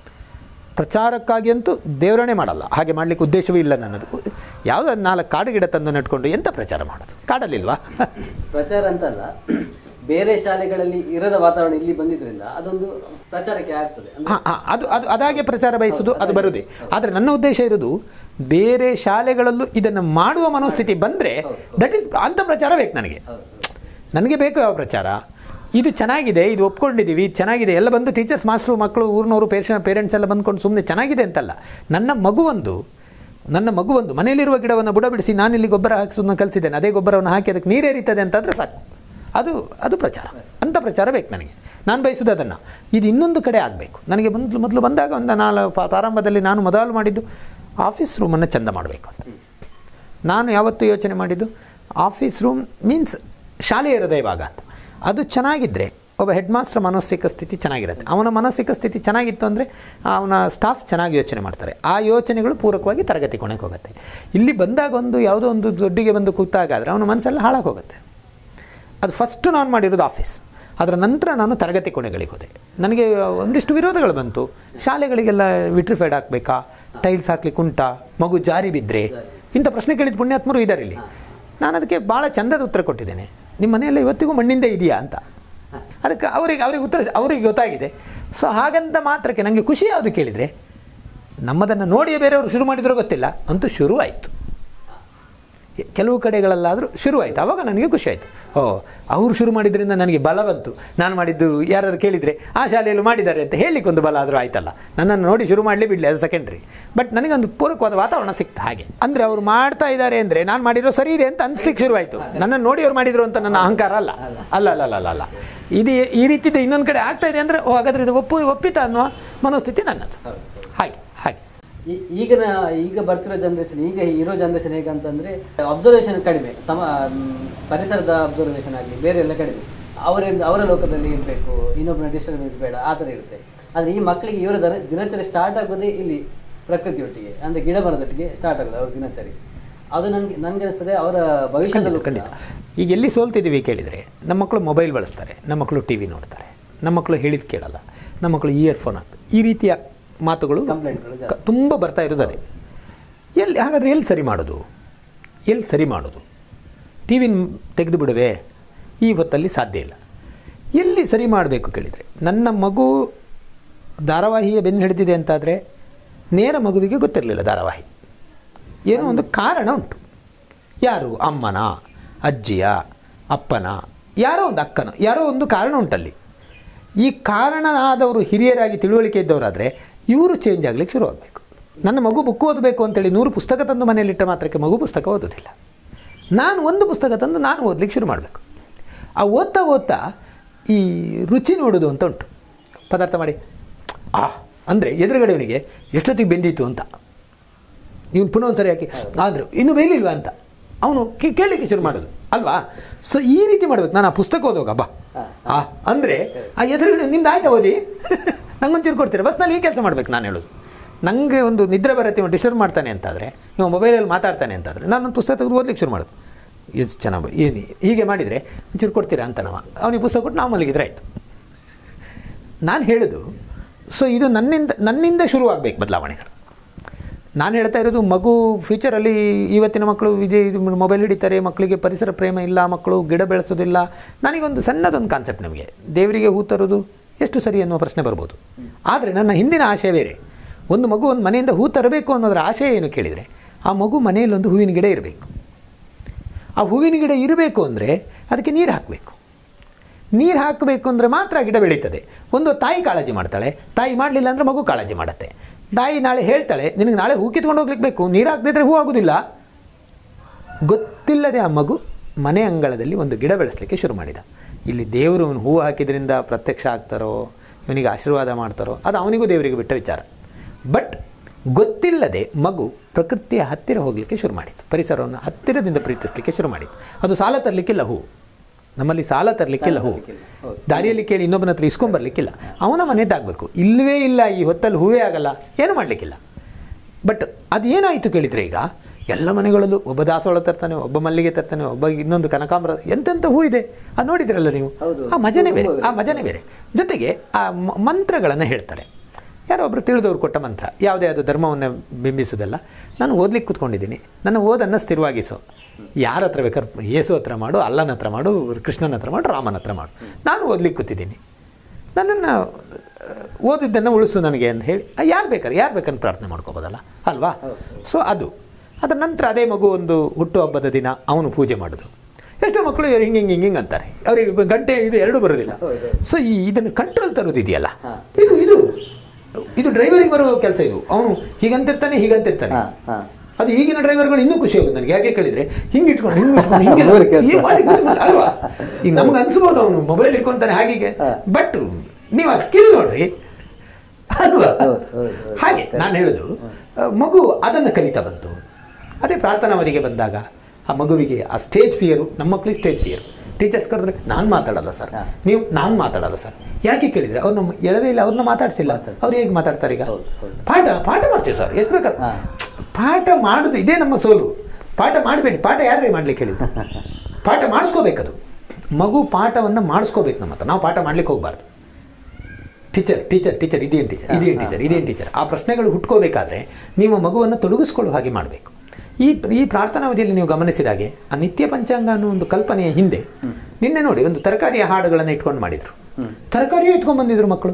ಪ್ರಚಾರಕ್ಕಾಗಿ ಅಂತೂ ದೇವರಣೆ ಮಾಡಲ್ಲ ಹಾಗೆ ಮಾಡಲಿಕ್ಕೆ ಉದ್ದೇಶವೂ ಇಲ್ಲ ನನ್ನದು ಯಾವುದೋ ಒಂದು ನಾಲ್ಕು ಕಾಡು ಗಿಡ ತಂದು ನೆಟ್ಕೊಂಡು ಎಂಥ ಪ್ರಚಾರ ಮಾಡೋದು ಕಾಡಲ್ಲಿಲ್ವಾ ಪ್ರಚಾರ ಅಂತಲ್ಲ ಬೇರೆ ಶಾಲೆಗಳಲ್ಲಿ ಇರದ ವಾತಾವರಣ ಇಲ್ಲಿ ಬಂದಿದ್ರಿಂದ ಅದೊಂದು ಪ್ರಚಾರಕ್ಕೆ ಆಗ್ತದೆ ಅಂದ್ರೆ ಹಾಂ ಹಾಂ ಅದು ಅದು ಅದಾಗೆ ಪ್ರಚಾರ ಬಯಸೋದು ಅದು ಬರುದೇ ಆದರೆ ನನ್ನ ಉದ್ದೇಶ ಇರೋದು ಬೇರೆ ಶಾಲೆಗಳಲ್ಲೂ ಇದನ್ನು ಮಾಡುವ ಮನೋಸ್ಥಿತಿ ಬಂದರೆ ದಟ್ ಈಸ್ ಅಂಥ ಪ್ರಚಾರ ಬೇಕು ನನಗೆ ನನಗೆ ಬೇಕು ಯಾವ ಪ್ರಚಾರ ಇದು ಚೆನ್ನಾಗಿದೆ ಇದು ಒಪ್ಕೊಂಡಿದ್ದೀವಿ ಇದು ಚೆನ್ನಾಗಿದೆ ಎಲ್ಲ ಬಂದು ಟೀಚರ್ಸ್ ಮಾಸ್ಟ್ರು ಮಕ್ಕಳು ಊರಿನವರು ಪೇಷನ್ ಪೇರೆಂಟ್ಸ್ ಎಲ್ಲ ಬಂದ್ಕೊಂಡು ಸುಮ್ಮನೆ ಚೆನ್ನಾಗಿದೆ ಅಂತಲ್ಲ ನನ್ನ ಮಗುವೊಂದು ನನ್ನ ಮಗುವೊಂದು ಮನೆಯಲ್ಲಿರುವ ಗಿಡವನ್ನು ಬುಡ ಬಿಡಿಸಿ ನಾನಿಲ್ಲಿ ಗೊಬ್ಬರ ಹಾಕಿಸೋದನ್ನ ಕಲಿಸಿದ್ದೇನೆ ಅದೇ ಗೊಬ್ಬರವನ್ನು ಹಾಕಿ ಅದಕ್ಕೆ ನೀರೇರಿತದೆ ಅಂತಂದರೆ ಸಾಕು ಅದು ಅದು ಪ್ರಚಾರ ಅಂಥ ಪ್ರಚಾರ ಬೇಕು ನನಗೆ ನಾನು ಬಯಸೋದು ಅದನ್ನು ಇದು ಇನ್ನೊಂದು ಕಡೆ ಆಗಬೇಕು ನನಗೆ ಮೊದಲು ಮೊದಲು ಬಂದಾಗ ಒಂದು ನಾಲ್ ಪ್ರಾರಂಭದಲ್ಲಿ ನಾನು ಮೊದಲು ಮಾಡಿದ್ದು ಆಫೀಸ್ ರೂಮನ್ನು ಚೆಂದ ಮಾಡಬೇಕು ಅಂತ ನಾನು ಯಾವತ್ತೂ ಯೋಚನೆ ಮಾಡಿದ್ದು ಆಫೀಸ್ ರೂಮ್ ಮೀನ್ಸ್ ಶಾಲೆಯ ಹೃದಯ ಭಾಗ ಅಂತ ಅದು ಚೆನ್ನಾಗಿದ್ದರೆ ಒಬ್ಬ ಹೆಡ್ ಮಾಸ್ಟರ್ ಮಾನಸಿಕ ಸ್ಥಿತಿ ಚೆನ್ನಾಗಿರುತ್ತೆ ಅವನ ಮಾನಸಿಕ ಸ್ಥಿತಿ ಚೆನ್ನಾಗಿತ್ತು ಅಂದರೆ ಅವನ ಸ್ಟಾಫ್ ಚೆನ್ನಾಗಿ ಯೋಚನೆ ಮಾಡ್ತಾರೆ ಆ ಯೋಚನೆಗಳು ಪೂರಕವಾಗಿ ತರಗತಿ ಕೊನೆಗೆ ಹೋಗುತ್ತೆ ಇಲ್ಲಿ ಬಂದಾಗ ಒಂದು ಯಾವುದೋ ಒಂದು ದೊಡ್ಡಿಗೆ ಬಂದು ಕೂತಾಗಾದರೆ ಅವನ ಮನಸ್ಸೆಲ್ಲ ಹಾಳಾಗಿ ಹೋಗುತ್ತೆ ಅದು ಫಸ್ಟು ನಾನು ಮಾಡಿರೋದು ಆಫೀಸ್ ಅದರ ನಂತರ ನಾನು ತರಗತಿ ಕೊನೆಗಳಿಗೆ ಹೋದೆ ನನಗೆ ಒಂದಿಷ್ಟು ವಿರೋಧಗಳು ಬಂತು ಶಾಲೆಗಳಿಗೆಲ್ಲ ವಿಟ್ರಿಫೈಡ್ ಹಾಕಬೇಕಾ ಟೈಲ್ಸ್ ಹಾಕ್ಲಿಕ್ಕೆ ಉಂಟಾ ಮಗು ಜಾರಿ ಬಿದ್ದರೆ ಇಂಥ ಪ್ರಶ್ನೆ ಕೇಳಿದ ಪುಣ್ಯಾತ್ಮರು ಇದ್ದಾರೆ ಇಲ್ಲಿ ನಾನು ಅದಕ್ಕೆ ಭಾಳ ಚಂದದ ಉತ್ತರ ಕೊಟ್ಟಿದ್ದೇನೆ ನಿಮ್ಮ ಮನೆಯಲ್ಲ ಇವತ್ತಿಗೂ ಮಣ್ಣಿಂದ ಇದೆಯಾ ಅಂತ ಅದಕ್ಕೆ ಅವರಿಗೆ ಅವರಿಗೆ ಉತ್ತರ ಅವರಿಗೆ ಗೊತ್ತಾಗಿದೆ ಸೊ ಹಾಗಂತ ಮಾತ್ರಕ್ಕೆ ನನಗೆ ಖುಷಿ ಯಾವುದು ಕೇಳಿದರೆ ನಮ್ಮದನ್ನು ನೋಡಿಯೇ ಬೇರೆಯವರು ಶುರು ಮಾಡಿದ್ರೋ ಗೊತ್ತಿಲ್ಲ ಅಂತೂ ಶುರುವಾಯಿತು ಕೆಲವು ಕಡೆಗಳಲ್ಲಾದರೂ ಶುರುವಾಯಿತು ಆವಾಗ ನನಗೆ ಖುಷಿ ಆಯಿತು ಓ ಅವರು ಶುರು ಮಾಡಿದ್ರಿಂದ ನನಗೆ ಬಲ ಬಂತು ನಾನು ಮಾಡಿದ್ದು ಯಾರು ಕೇಳಿದರೆ ಆ ಶಾಲೆಯಲ್ಲೂ ಮಾಡಿದ್ದಾರೆ ಅಂತ ಹೇಳಲಿಕ್ಕೆ ಒಂದು ಬಲ ಆದರೂ ಆಯ್ತಲ್ಲ ನನ್ನನ್ನು ನೋಡಿ ಶುರು ಮಾಡಲಿ ಬಿಡಲಿ ಅದು ಸೆಕೆಂಡ್ರಿ ಬಟ್ ನನಗೊಂದು ಪೂರಕವಾದ ವಾತಾವರಣ ಸಿಕ್ತು ಹಾಗೆ ಅಂದರೆ ಅವರು ಮಾಡ್ತಾ ಇದ್ದಾರೆ ಅಂದರೆ ನಾನು ಮಾಡಿರೋ ಸರಿ ಇದೆ ಅಂತ ಅನ್ಸ್ಲಿಕ್ಕೆ ಶುರುವಾಯಿತು ನನ್ನನ್ನು ನೋಡಿ ಅವ್ರು ಮಾಡಿದ್ರು ಅಂತ ನನ್ನ ಅಹಂಕಾರ ಅಲ್ಲ ಅಲ್ಲ ಅಲ್ಲ ಅಲ್ಲ ಅಲ್ಲ ಅಲ್ಲ ಇದು ಈ ರೀತಿದು ಇನ್ನೊಂದು ಕಡೆ ಆಗ್ತಾ ಇದೆ ಅಂದರೆ ಓ ಹಾಗಾದರೆ ಇದು ಒಪ್ಪು ಒಪ್ಪಿತ ಅನ್ನುವ ಮನೋಸ್ಥಿತಿ ನನ್ನದು ಹಾಗೆ ಹಾಗೆ ಈ- ಈಗಿನ ಈಗ ಬರ್ತಿರೋ ಜನರೇಷನ್ ಈಗ ಇರೋ ಜನರೇಷನ್ ಹೇಗಂತಂದ್ರೆ ಅಬ್ಸರ್ವೇಷನ್ ಕಡಿಮೆ ಸಮ ಮ್, ಪರಿಸರದ ಅಬ್ಸರ್ವೇಷನ್ ಆಗಲಿ ಬೇರೆ ಎಲ್ಲ ಕಡಿಮೆ ಅವರಿಂದ ಅವರ ಲೋಕದಲ್ಲಿ ಇರಬೇಕು ಇನ್ನೊಬ್ಬನ ಡಿಸ್ಟರ್ಬೆನ್ಸ್ ಬೇಡ ಆ ಥರ ಇರುತ್ತೆ ಆದರೆ ಈ ಮಕ್ಕಳಿಗೆ ಇವರ ದನ ದಿನಚರಿ ಸ್ಟಾರ್ಟ್ ಆಗೋದೇ ಇಲ್ಲಿ ಪ್ರಕೃತಿಯೊಟ್ಟಿಗೆ ಅಂದರೆ ಗಿಡ ಮರದೊಟ್ಟಿಗೆ ಸ್ಟಾರ್ಟ್ ಆಗೋದು ಅವ್ರ ದಿನಚರಿ ಅದು ನನಗೆ ನನಗೆ ಅನಿಸ್ತದೆ ಅವರ ಭವಿಷ್ಯದಲ್ಲೂ ಖಂಡಿತ ಈಗ ಎಲ್ಲಿ ಸೋಲ್ತಿದ್ದೀವಿ ಕೇಳಿದರೆ ನಮ್ಮ ಮಕ್ಕಳು ಮೊಬೈಲ್ ಬಳಸ್ತಾರೆ ನಮ್ಮ ಮಕ್ಕಳು ಟಿ ವಿ ನೋಡ್ತಾರೆ ನಮ್ಮ ಮಕ್ಕಳು ಹೇಳಿದ ಕೇಳಲ್ಲ ನಮ್ಮ ಮಕ್ಕಳು ಇಯರ್ಫೋನ್ ಹಾಕ್ತಾರೆ ಈ ರೀತಿಯ ಮಾತುಗಳು ಕಂಪ್ಲೇಂಟ್ಗಳು ಜಾಸ್ತಿ ಕ- ತುಂಬ ಬರ್ತಾ ಇರೋದು ಅದೇ ಎಲ್ಲಿ ಹಾಗಾದರೆ ಎಲ್ಲಿ ಸರಿ ಮಾಡೋದು ಎಲ್ಲಿ ಸರಿ ಮಾಡೋದು ಟಿ ವಿನ ತೆಗೆದು ಬಿಡುವೆ ಈ ಹೊತ್ತಲ್ಲಿ ಸಾಧ್ಯ ಇಲ್ಲ ಎಲ್ಲಿ ಸರಿ ಮಾಡಬೇಕು ಕೇಳಿದರೆ ನನ್ನ ಮಗು ಧಾರಾವಾಹಿಯ ಬೆನ್ನು ಹಿಡಿದಿದೆ ಅಂತಾದರೆ ನೇರ ಮಗುವಿಗೆ ಗೊತ್ತಿರಲಿಲ್ಲ ಧಾರಾವಾಹಿ ಏನೋ ಒಂದು ಕಾರಣ ಉಂಟು ಯಾರು ಅಮ್ಮನ ಅಜ್ಜಿಯ ಅಪ್ಪನ ಯಾರೋ ಒಂದು ಅಕ್ಕನ ಯಾರೋ ಒಂದು ಕಾರಣ ಉಂಟಲ್ಲಿ ಈ ಕಾರಣನಾದವರು ಹಿರಿಯರಾಗಿ ತಿಳುವಳಿಕೆ ಇದ್ದವರಾದರೆ ಇವರು ಚೇಂಜ್ ಆಗಲಿಕ್ಕೆ ಶುರುವಾಗಬೇಕು ನನ್ನ ಮಗು ಬುಕ್ ಓದಬೇಕು ಅಂತೇಳಿ ನೂರು ಪುಸ್ತಕ ತಂದು ಮನೆಯಲ್ಲಿಟ್ಟ ಮಾತ್ರಕ್ಕೆ ಮಗು ಪುಸ್ತಕ ಓದೋದಿಲ್ಲ ನಾನು ಒಂದು ಪುಸ್ತಕ ತಂದು ನಾನು ಓದಲಿಕ್ಕೆ ಶುರು ಮಾಡಬೇಕು ಆ ಓದ್ತಾ ಓದ್ತಾ ಈ ರುಚಿ ನೋಡೋದು ಅಂತ ಉಂಟು ಪದಾರ್ಥ ಮಾಡಿ ಆ ಅಂದರೆ ಎದುರುಗಡೆಯವನಿಗೆ ಎಷ್ಟೊತ್ತಿಗೆ ಬೆಂದಿತ್ತು ಅಂತ ಇವನು ಪುನಃ ಒಂದು ಸರಿ ಹಾಕಿ ಆದರೂ ಇನ್ನೂ ಬೇಯಲಿಲ್ವಾ ಅಂತ ಅವನು ಕೇಳಲಿಕ್ಕೆ ಶುರು ಮಾಡೋದು ಅಲ್ವಾ ಸೊ ಈ ರೀತಿ ಮಾಡ್ಬೇಕು ನಾನು ಆ ಪುಸ್ತಕ ಓದುವಾಗ ಬಾ ಆ ಅಂದರೆ ಆ ಎದುರುಗಡೆ ನಿಂದು ಆಯ್ತಾ ಓದಿ ನಂಗೊಂಚೂರು ಕೊಡ್ತೀರಾ ಬಸ್ನಲ್ಲಿ ಈ ಕೆಲಸ ಮಾಡ್ಬೇಕು ನಾನು ಹೇಳೋದು ನನಗೆ ಒಂದು ನಿದ್ರೆ ಬರುತ್ತೆ ಇವ ಡಿಸ್ಟರ್ಬ್ ಮಾಡ್ತಾನೆ ಅಂತಾದರೆ ಇವ ಮೊಬೈಲಲ್ಲಿ ಮಾತಾಡ್ತಾನೆ ಅಂತಾದರೆ ನಾನು ಒಂದು ಪುಸ್ತಕ ತೆಗೆದು ಓದ್ಲಿಕ್ಕೆ ಶುರು ಮಾಡೋದು ಎಷ್ಟು ಚೆನ್ನಾಗಿ ಏನು ಹೀಗೆ ಮಾಡಿದರೆ ಒಂಚೂರು ಕೊಡ್ತೀರಾ ಅಂತ ನಾವು ಅವನಿಗೆ ಪುಸ್ತಕ ಕೊಟ್ಟು ನಾವು ಮಲಗಿದ್ರೆ ಆಯಿತು ನಾನು ಹೇಳೋದು ಸೊ ಇದು ನನ್ನಿಂದ ನನ್ನಿಂದ ಶುರುವಾಗಬೇಕು ಬದಲಾವಣೆಗಳು ನಾನು ಹೇಳ್ತಾ ಇರೋದು ಮಗು ಫ್ಯೂಚರಲ್ಲಿ ಇವತ್ತಿನ ಮಕ್ಕಳು ವಿಜಯ್ ಇದು ಮೊಬೈಲ್ ಹಿಡಿತಾರೆ ಮಕ್ಕಳಿಗೆ ಪರಿಸರ ಪ್ರೇಮ ಇಲ್ಲ ಮಕ್ಕಳು ಗಿಡ ಬೆಳೆಸೋದಿಲ್ಲ ನನಗೊಂದು ಸಣ್ಣದೊಂದು ಕಾನ್ಸೆಪ್ಟ್ ನಮಗೆ ದೇವರಿಗೆ ಹೂ ತರೋದು ಎಷ್ಟು ಸರಿ ಅನ್ನುವ ಪ್ರಶ್ನೆ ಬರ್ಬೋದು ಆದರೆ ನನ್ನ ಹಿಂದಿನ ಆಶಯ ಬೇರೆ ಒಂದು ಮಗು ಒಂದು ಮನೆಯಿಂದ ಹೂ ತರಬೇಕು ಅನ್ನೋದರ ಆಶಯ ಏನು ಕೇಳಿದರೆ ಆ ಮಗು ಮನೆಯಲ್ಲಿ ಒಂದು ಹೂವಿನ ಗಿಡ ಇರಬೇಕು ಆ ಹೂವಿನ ಗಿಡ ಇರಬೇಕು ಅಂದರೆ ಅದಕ್ಕೆ ನೀರು ಹಾಕಬೇಕು ನೀರು ಹಾಕಬೇಕು ಅಂದರೆ ಮಾತ್ರ ಗಿಡ ಬೆಳೀತದೆ ಒಂದು ತಾಯಿ ಕಾಳಜಿ ಮಾಡ್ತಾಳೆ ತಾಯಿ ಮಾಡಲಿಲ್ಲ ಅಂದರೆ ಮಗು ಕಾಳಜಿ ಮಾಡುತ್ತೆ ತಾಯಿ ನಾಳೆ ಹೇಳ್ತಾಳೆ ನಿನಗೆ ನಾಳೆ ಹೂ ಕಿತ್ಕೊಂಡು ಹೋಗ್ಲಿಕ್ಕೆ ಬೇಕು ನೀರು ಹಾಕದಿದ್ರೆ ಹೂ ಆಗೋದಿಲ್ಲ ಗೊತ್ತಿಲ್ಲದೆ ಆ ಮಗು ಮನೆ ಅಂಗಳದಲ್ಲಿ ಒಂದು ಗಿಡ ಬೆಳೆಸಲಿಕ್ಕೆ ಶುರು ಮಾಡಿದ ಇಲ್ಲಿ ದೇವರು ಅವನು ಹೂ ಹಾಕಿದ್ರಿಂದ ಪ್ರತ್ಯಕ್ಷ ಆಗ್ತಾರೋ ಇವನಿಗೆ ಆಶೀರ್ವಾದ ಮಾಡ್ತಾರೋ ಅದು ಅವನಿಗೂ ದೇವರಿಗೆ ಬಿಟ್ಟ ವಿಚಾರ ಬಟ್ ಗೊತ್ತಿಲ್ಲದೆ ಮಗು ಪ್ರಕೃತಿಯ ಹತ್ತಿರ ಹೋಗಲಿಕ್ಕೆ ಶುರು ಮಾಡಿತು ಪರಿಸರವನ್ನು ಹತ್ತಿರದಿಂದ ಪ್ರೀತಿಸಲಿಕ್ಕೆ ಶುರು ಮಾಡಿತು ಅದು ಸಾಲ ತರಲಿಕ್ಕಿಲ್ಲ ಹೂ ನಮ್ಮಲ್ಲಿ ಸಾಲ ತರಲಿಕ್ಕಿಲ್ಲ ಹೂ ದಾರಿಯಲ್ಲಿ ಕೇಳಿ ಇನ್ನೊಬ್ಬನ ಹತ್ರ ಇಸ್ಕೊಂಬರ್ಲಿಕ್ಕಿಲ್ಲ ಅವನ ಮನೆಯದ್ದಾಗಬೇಕು ಇಲ್ಲವೇ ಇಲ್ಲ ಈ ಹೊತ್ತಲ್ಲಿ ಹೂವೇ ಆಗಲ್ಲ ಏನು ಮಾಡಲಿಕ್ಕಿಲ್ಲ ಬಟ್ ಅದು ಏನಾಯಿತು ಕೇಳಿದರೆ ಈಗ ಎಲ್ಲ ಮನೆಗಳಲ್ಲೂ ಒಬ್ಬ ದಾಸವಾಳ ತರ್ತಾನೆ ಒಬ್ಬ ಮಲ್ಲಿಗೆ ತರ್ತಾನೆ ಒಬ್ಬ ಇನ್ನೊಂದು ಕನಕಾಂಬರ ಎಂತೆಂಥ ಹೂ ಇದೆ ಅದು ನೋಡಿದ್ರಲ್ಲ ನೀವು ಹೌದು. ಆ ಮಜನೇ ಬೇರೆ ಆ ಮಜನೇ ಬೇರೆ ಜೊತೆಗೆ ಆ ಮ- ಮಂತ್ರಗಳನ್ನು ಹೇಳ್ತಾರೆ ಯಾರೋ ಒಬ್ಬರು ತಿಳಿದವರು ಕೊಟ್ಟ ಮಂತ್ರ ಯಾವುದೇ ಅದು ಧರ್ಮವನ್ನು ಬಿಂಬಿಸೋದಲ್ಲ ನಾನು ಓದ್ಲಿಕ್ಕೆ ಕೂತ್ಕೊಂಡಿದ್ದೀನಿ ನನ್ನ ಓದನ್ನು ಸ್ಥಿರವಾಗಿಸು ಯಾರ ಹತ್ರ ಬೇಕಾದ್ರೆ ಯೇಸು ಹತ್ರ ಮಾಡು ಅಲ್ಲನ ಹತ್ರ ಮಾಡು ಕೃಷ್ಣನ ಹತ್ರ ಮಾಡು ರಾಮನ ಹತ್ರ ಮಾಡು ನಾನು ಓದ್ಲಿಕ್ಕೆ ಕೂತಿದ್ದೀನಿ ನನ್ನನ್ನು ಓದಿದ್ದನ್ನು ಉಳಿಸು ನನಗೆ ಅಂತ ಹೇಳಿ ಯಾರು ಬೇಕಾದ್ರೆ ಯಾರು ಬೇಕಾದ್ರೆ ಪ್ರಾರ್ಥನೆ ಮಾಡ್ಕೋಬೋದಲ್ಲ ಅಲ್ವಾ ಸೊ ಅದು ಅದರ ನಂತರ ಅದೇ ಮಗು ಒಂದು ಹುಟ್ಟುಹಬ್ಬದ ದಿನ ಅವನು ಪೂಜೆ ಮಾಡೋದು ಎಷ್ಟೋ ಮಕ್ಕಳು ಹಿಂಗೆ ಹಿಂಗೆ ಹಿಂಗೆ ಹಿಂಗೆ ಅಂತಾರೆ ಅವರಿಗೆ ಗಂಟೆ ಇದು ಎರಡು ಬರೋದಿಲ್ಲ ಸೊ ಈ ಇದನ್ನು ಕಂಟ್ರೋಲ್ ತರೋದಿದೆಯಲ್ಲ ಇದು ಇದು ಇದು ಡ್ರೈವರಿಗೆ ಬರುವ ಕೆಲಸ ಇದು ಅವನು ಹೀಗಂತಿರ್ತಾನೆ ಹೀಗಂತಿರ್ತಾನೆ ಹಾ, ಹಾ. ಅದು ಈಗಿನ ಡ್ರೈವರ್ಗಳು ಇನ್ನೂ ಖುಷಿ ಆಗುತ್ತೆ ನನಗೆ ಯಾಕೆ ಕೇಳಿದ್ರೆ ಹಿಂಗೆ ಇಟ್ಕೊಂಡು ಹಿಂಗೆ ಇಟ್ಕೊಂಡು ಹಿಂಗೆಲ್ಲ ಅವ್ರ ಕೆಲ್ಸ. ಈ ಮಾಡಿ beautiful ಅಲ್ವಾ ಈಗ ನಮ್ಗೆ ಅನ್ಸ್ಬೋದು ಅವನು ಮೊಬೈಲ್ ಇಟ್ಕೊಂತಾನೆ ಹಾಗೆ ಬಟ್ ನೀವು ಆ ಸ್ಕಿಲ್ ನೋಡ್ರಿ ಅಲ್ವಾ ಹೌದು, ಹೌದು, ಹೌದು. ಹಾಗೆ ನಾನು ಹೇಳುದು ಆ, ಮಗು ಅದನ್ನು ಕಲಿತಾ ಬಂತು ಅದೇ ಪ್ರಾರ್ಥನಾವರಿಗೆ ಬಂದಾಗ ಆ ಮಗುವಿಗೆ ಆ ಸ್ಟೇಜ್ ಫಿಯರು ನಮ್ಮ ಮಕ್ಕಳಿಗೆ ಸ್ಟೇಜ್ ಫಿಯರ್ ಟೀಚರ್ಸ್ ಕರೆದ್ರೆ ನಾನು ಮಾತಾಡಲ್ಲ ಸರ್ ಹಾ. ನೀವು ನಾನು ಮಾತಾಡಲ್ಲ ಸರ್ ಯಾಕೆ ಕೇಳಿದ್ರೆ ಅವ್ರು ನಮ್ಮ ಎಳವೆ ಇಲ್ಲ ಅವ್ರನ್ನ ಮಾತಾಡ್ಸಿಲ್ಲ ಅವ್ರು ಹೇಗೆ ಮಾತಾಡ್ತಾರೆ ಈಗ ಹೌದು, ಹೌದು. ಪಾಠ ಪಾಠ ಮಾಡ್ತೀವಿ ಸರ್ ಎಷ್ಟು ಬೇಕಾದ್ರೆ ಹಾ. ಪಾಠ ಮಾಡುದು ಇದೇ ನಮ್ಮ ಸೋಲು ಪಾಠ ಮಾಡಬೇಡಿ ಪಾಠ ಯಾರೇ ಮಾಡ್ಲಿಕ್ಕೆ ಹೇಳಿದ್ರು ಪಾಠ ಮಾಡಿಸ್ಕೋಬೇಕದು ಮಗು ಪಾಠವನ್ನು ಮಾಡಿಸ್ಕೋಬೇಕು ನಮ್ಮ ಹತ್ರ ನಾವು ಪಾಠ ಮಾಡ್ಲಿಕ್ಕೆ ಹೋಗ್ಬಾರ್ದು ಟೀಚರ್ ಟೀಚರ್ ಟೀಚರ್ ಇದೇನು ಟೀಚರ್ ಇದೇನು ಟೀಚರ್ ಇದೇನು ಟೀಚರ್ ಆ ಪ್ರಶ್ನೆಗಳು ಹುಟ್ಕೋಬೇಕಾದ್ರೆ ನೀವು ಮಗುವನ್ನು ತೊಡಗಿಸ್ಕೊಳ್ಳೋ ಹಾಗೆ ಮಾಡಬೇಕು ಈ ಈ ಪ್ರಾರ್ಥನಾವಧಿಯಲ್ಲಿ ನೀವು ಗಮನಿಸಿದ ಹಾಗೆ ಆ ನಿತ್ಯ ಪಂಚಾಂಗ ಅನ್ನೋ ಒಂದು ಕಲ್ಪನೆಯ ಹಿಂದೆ ನಿನ್ನೆ ನೋಡಿ ಒಂದು ತರಕಾರಿಯ ಹಾಡುಗಳನ್ನು ಇಟ್ಕೊಂಡು ಮಾಡಿದ್ರು ತರಕಾರಿಯೇ ಇಟ್ಕೊಂಡು ಬಂದಿದ್ರು ಮಕ್ಕಳು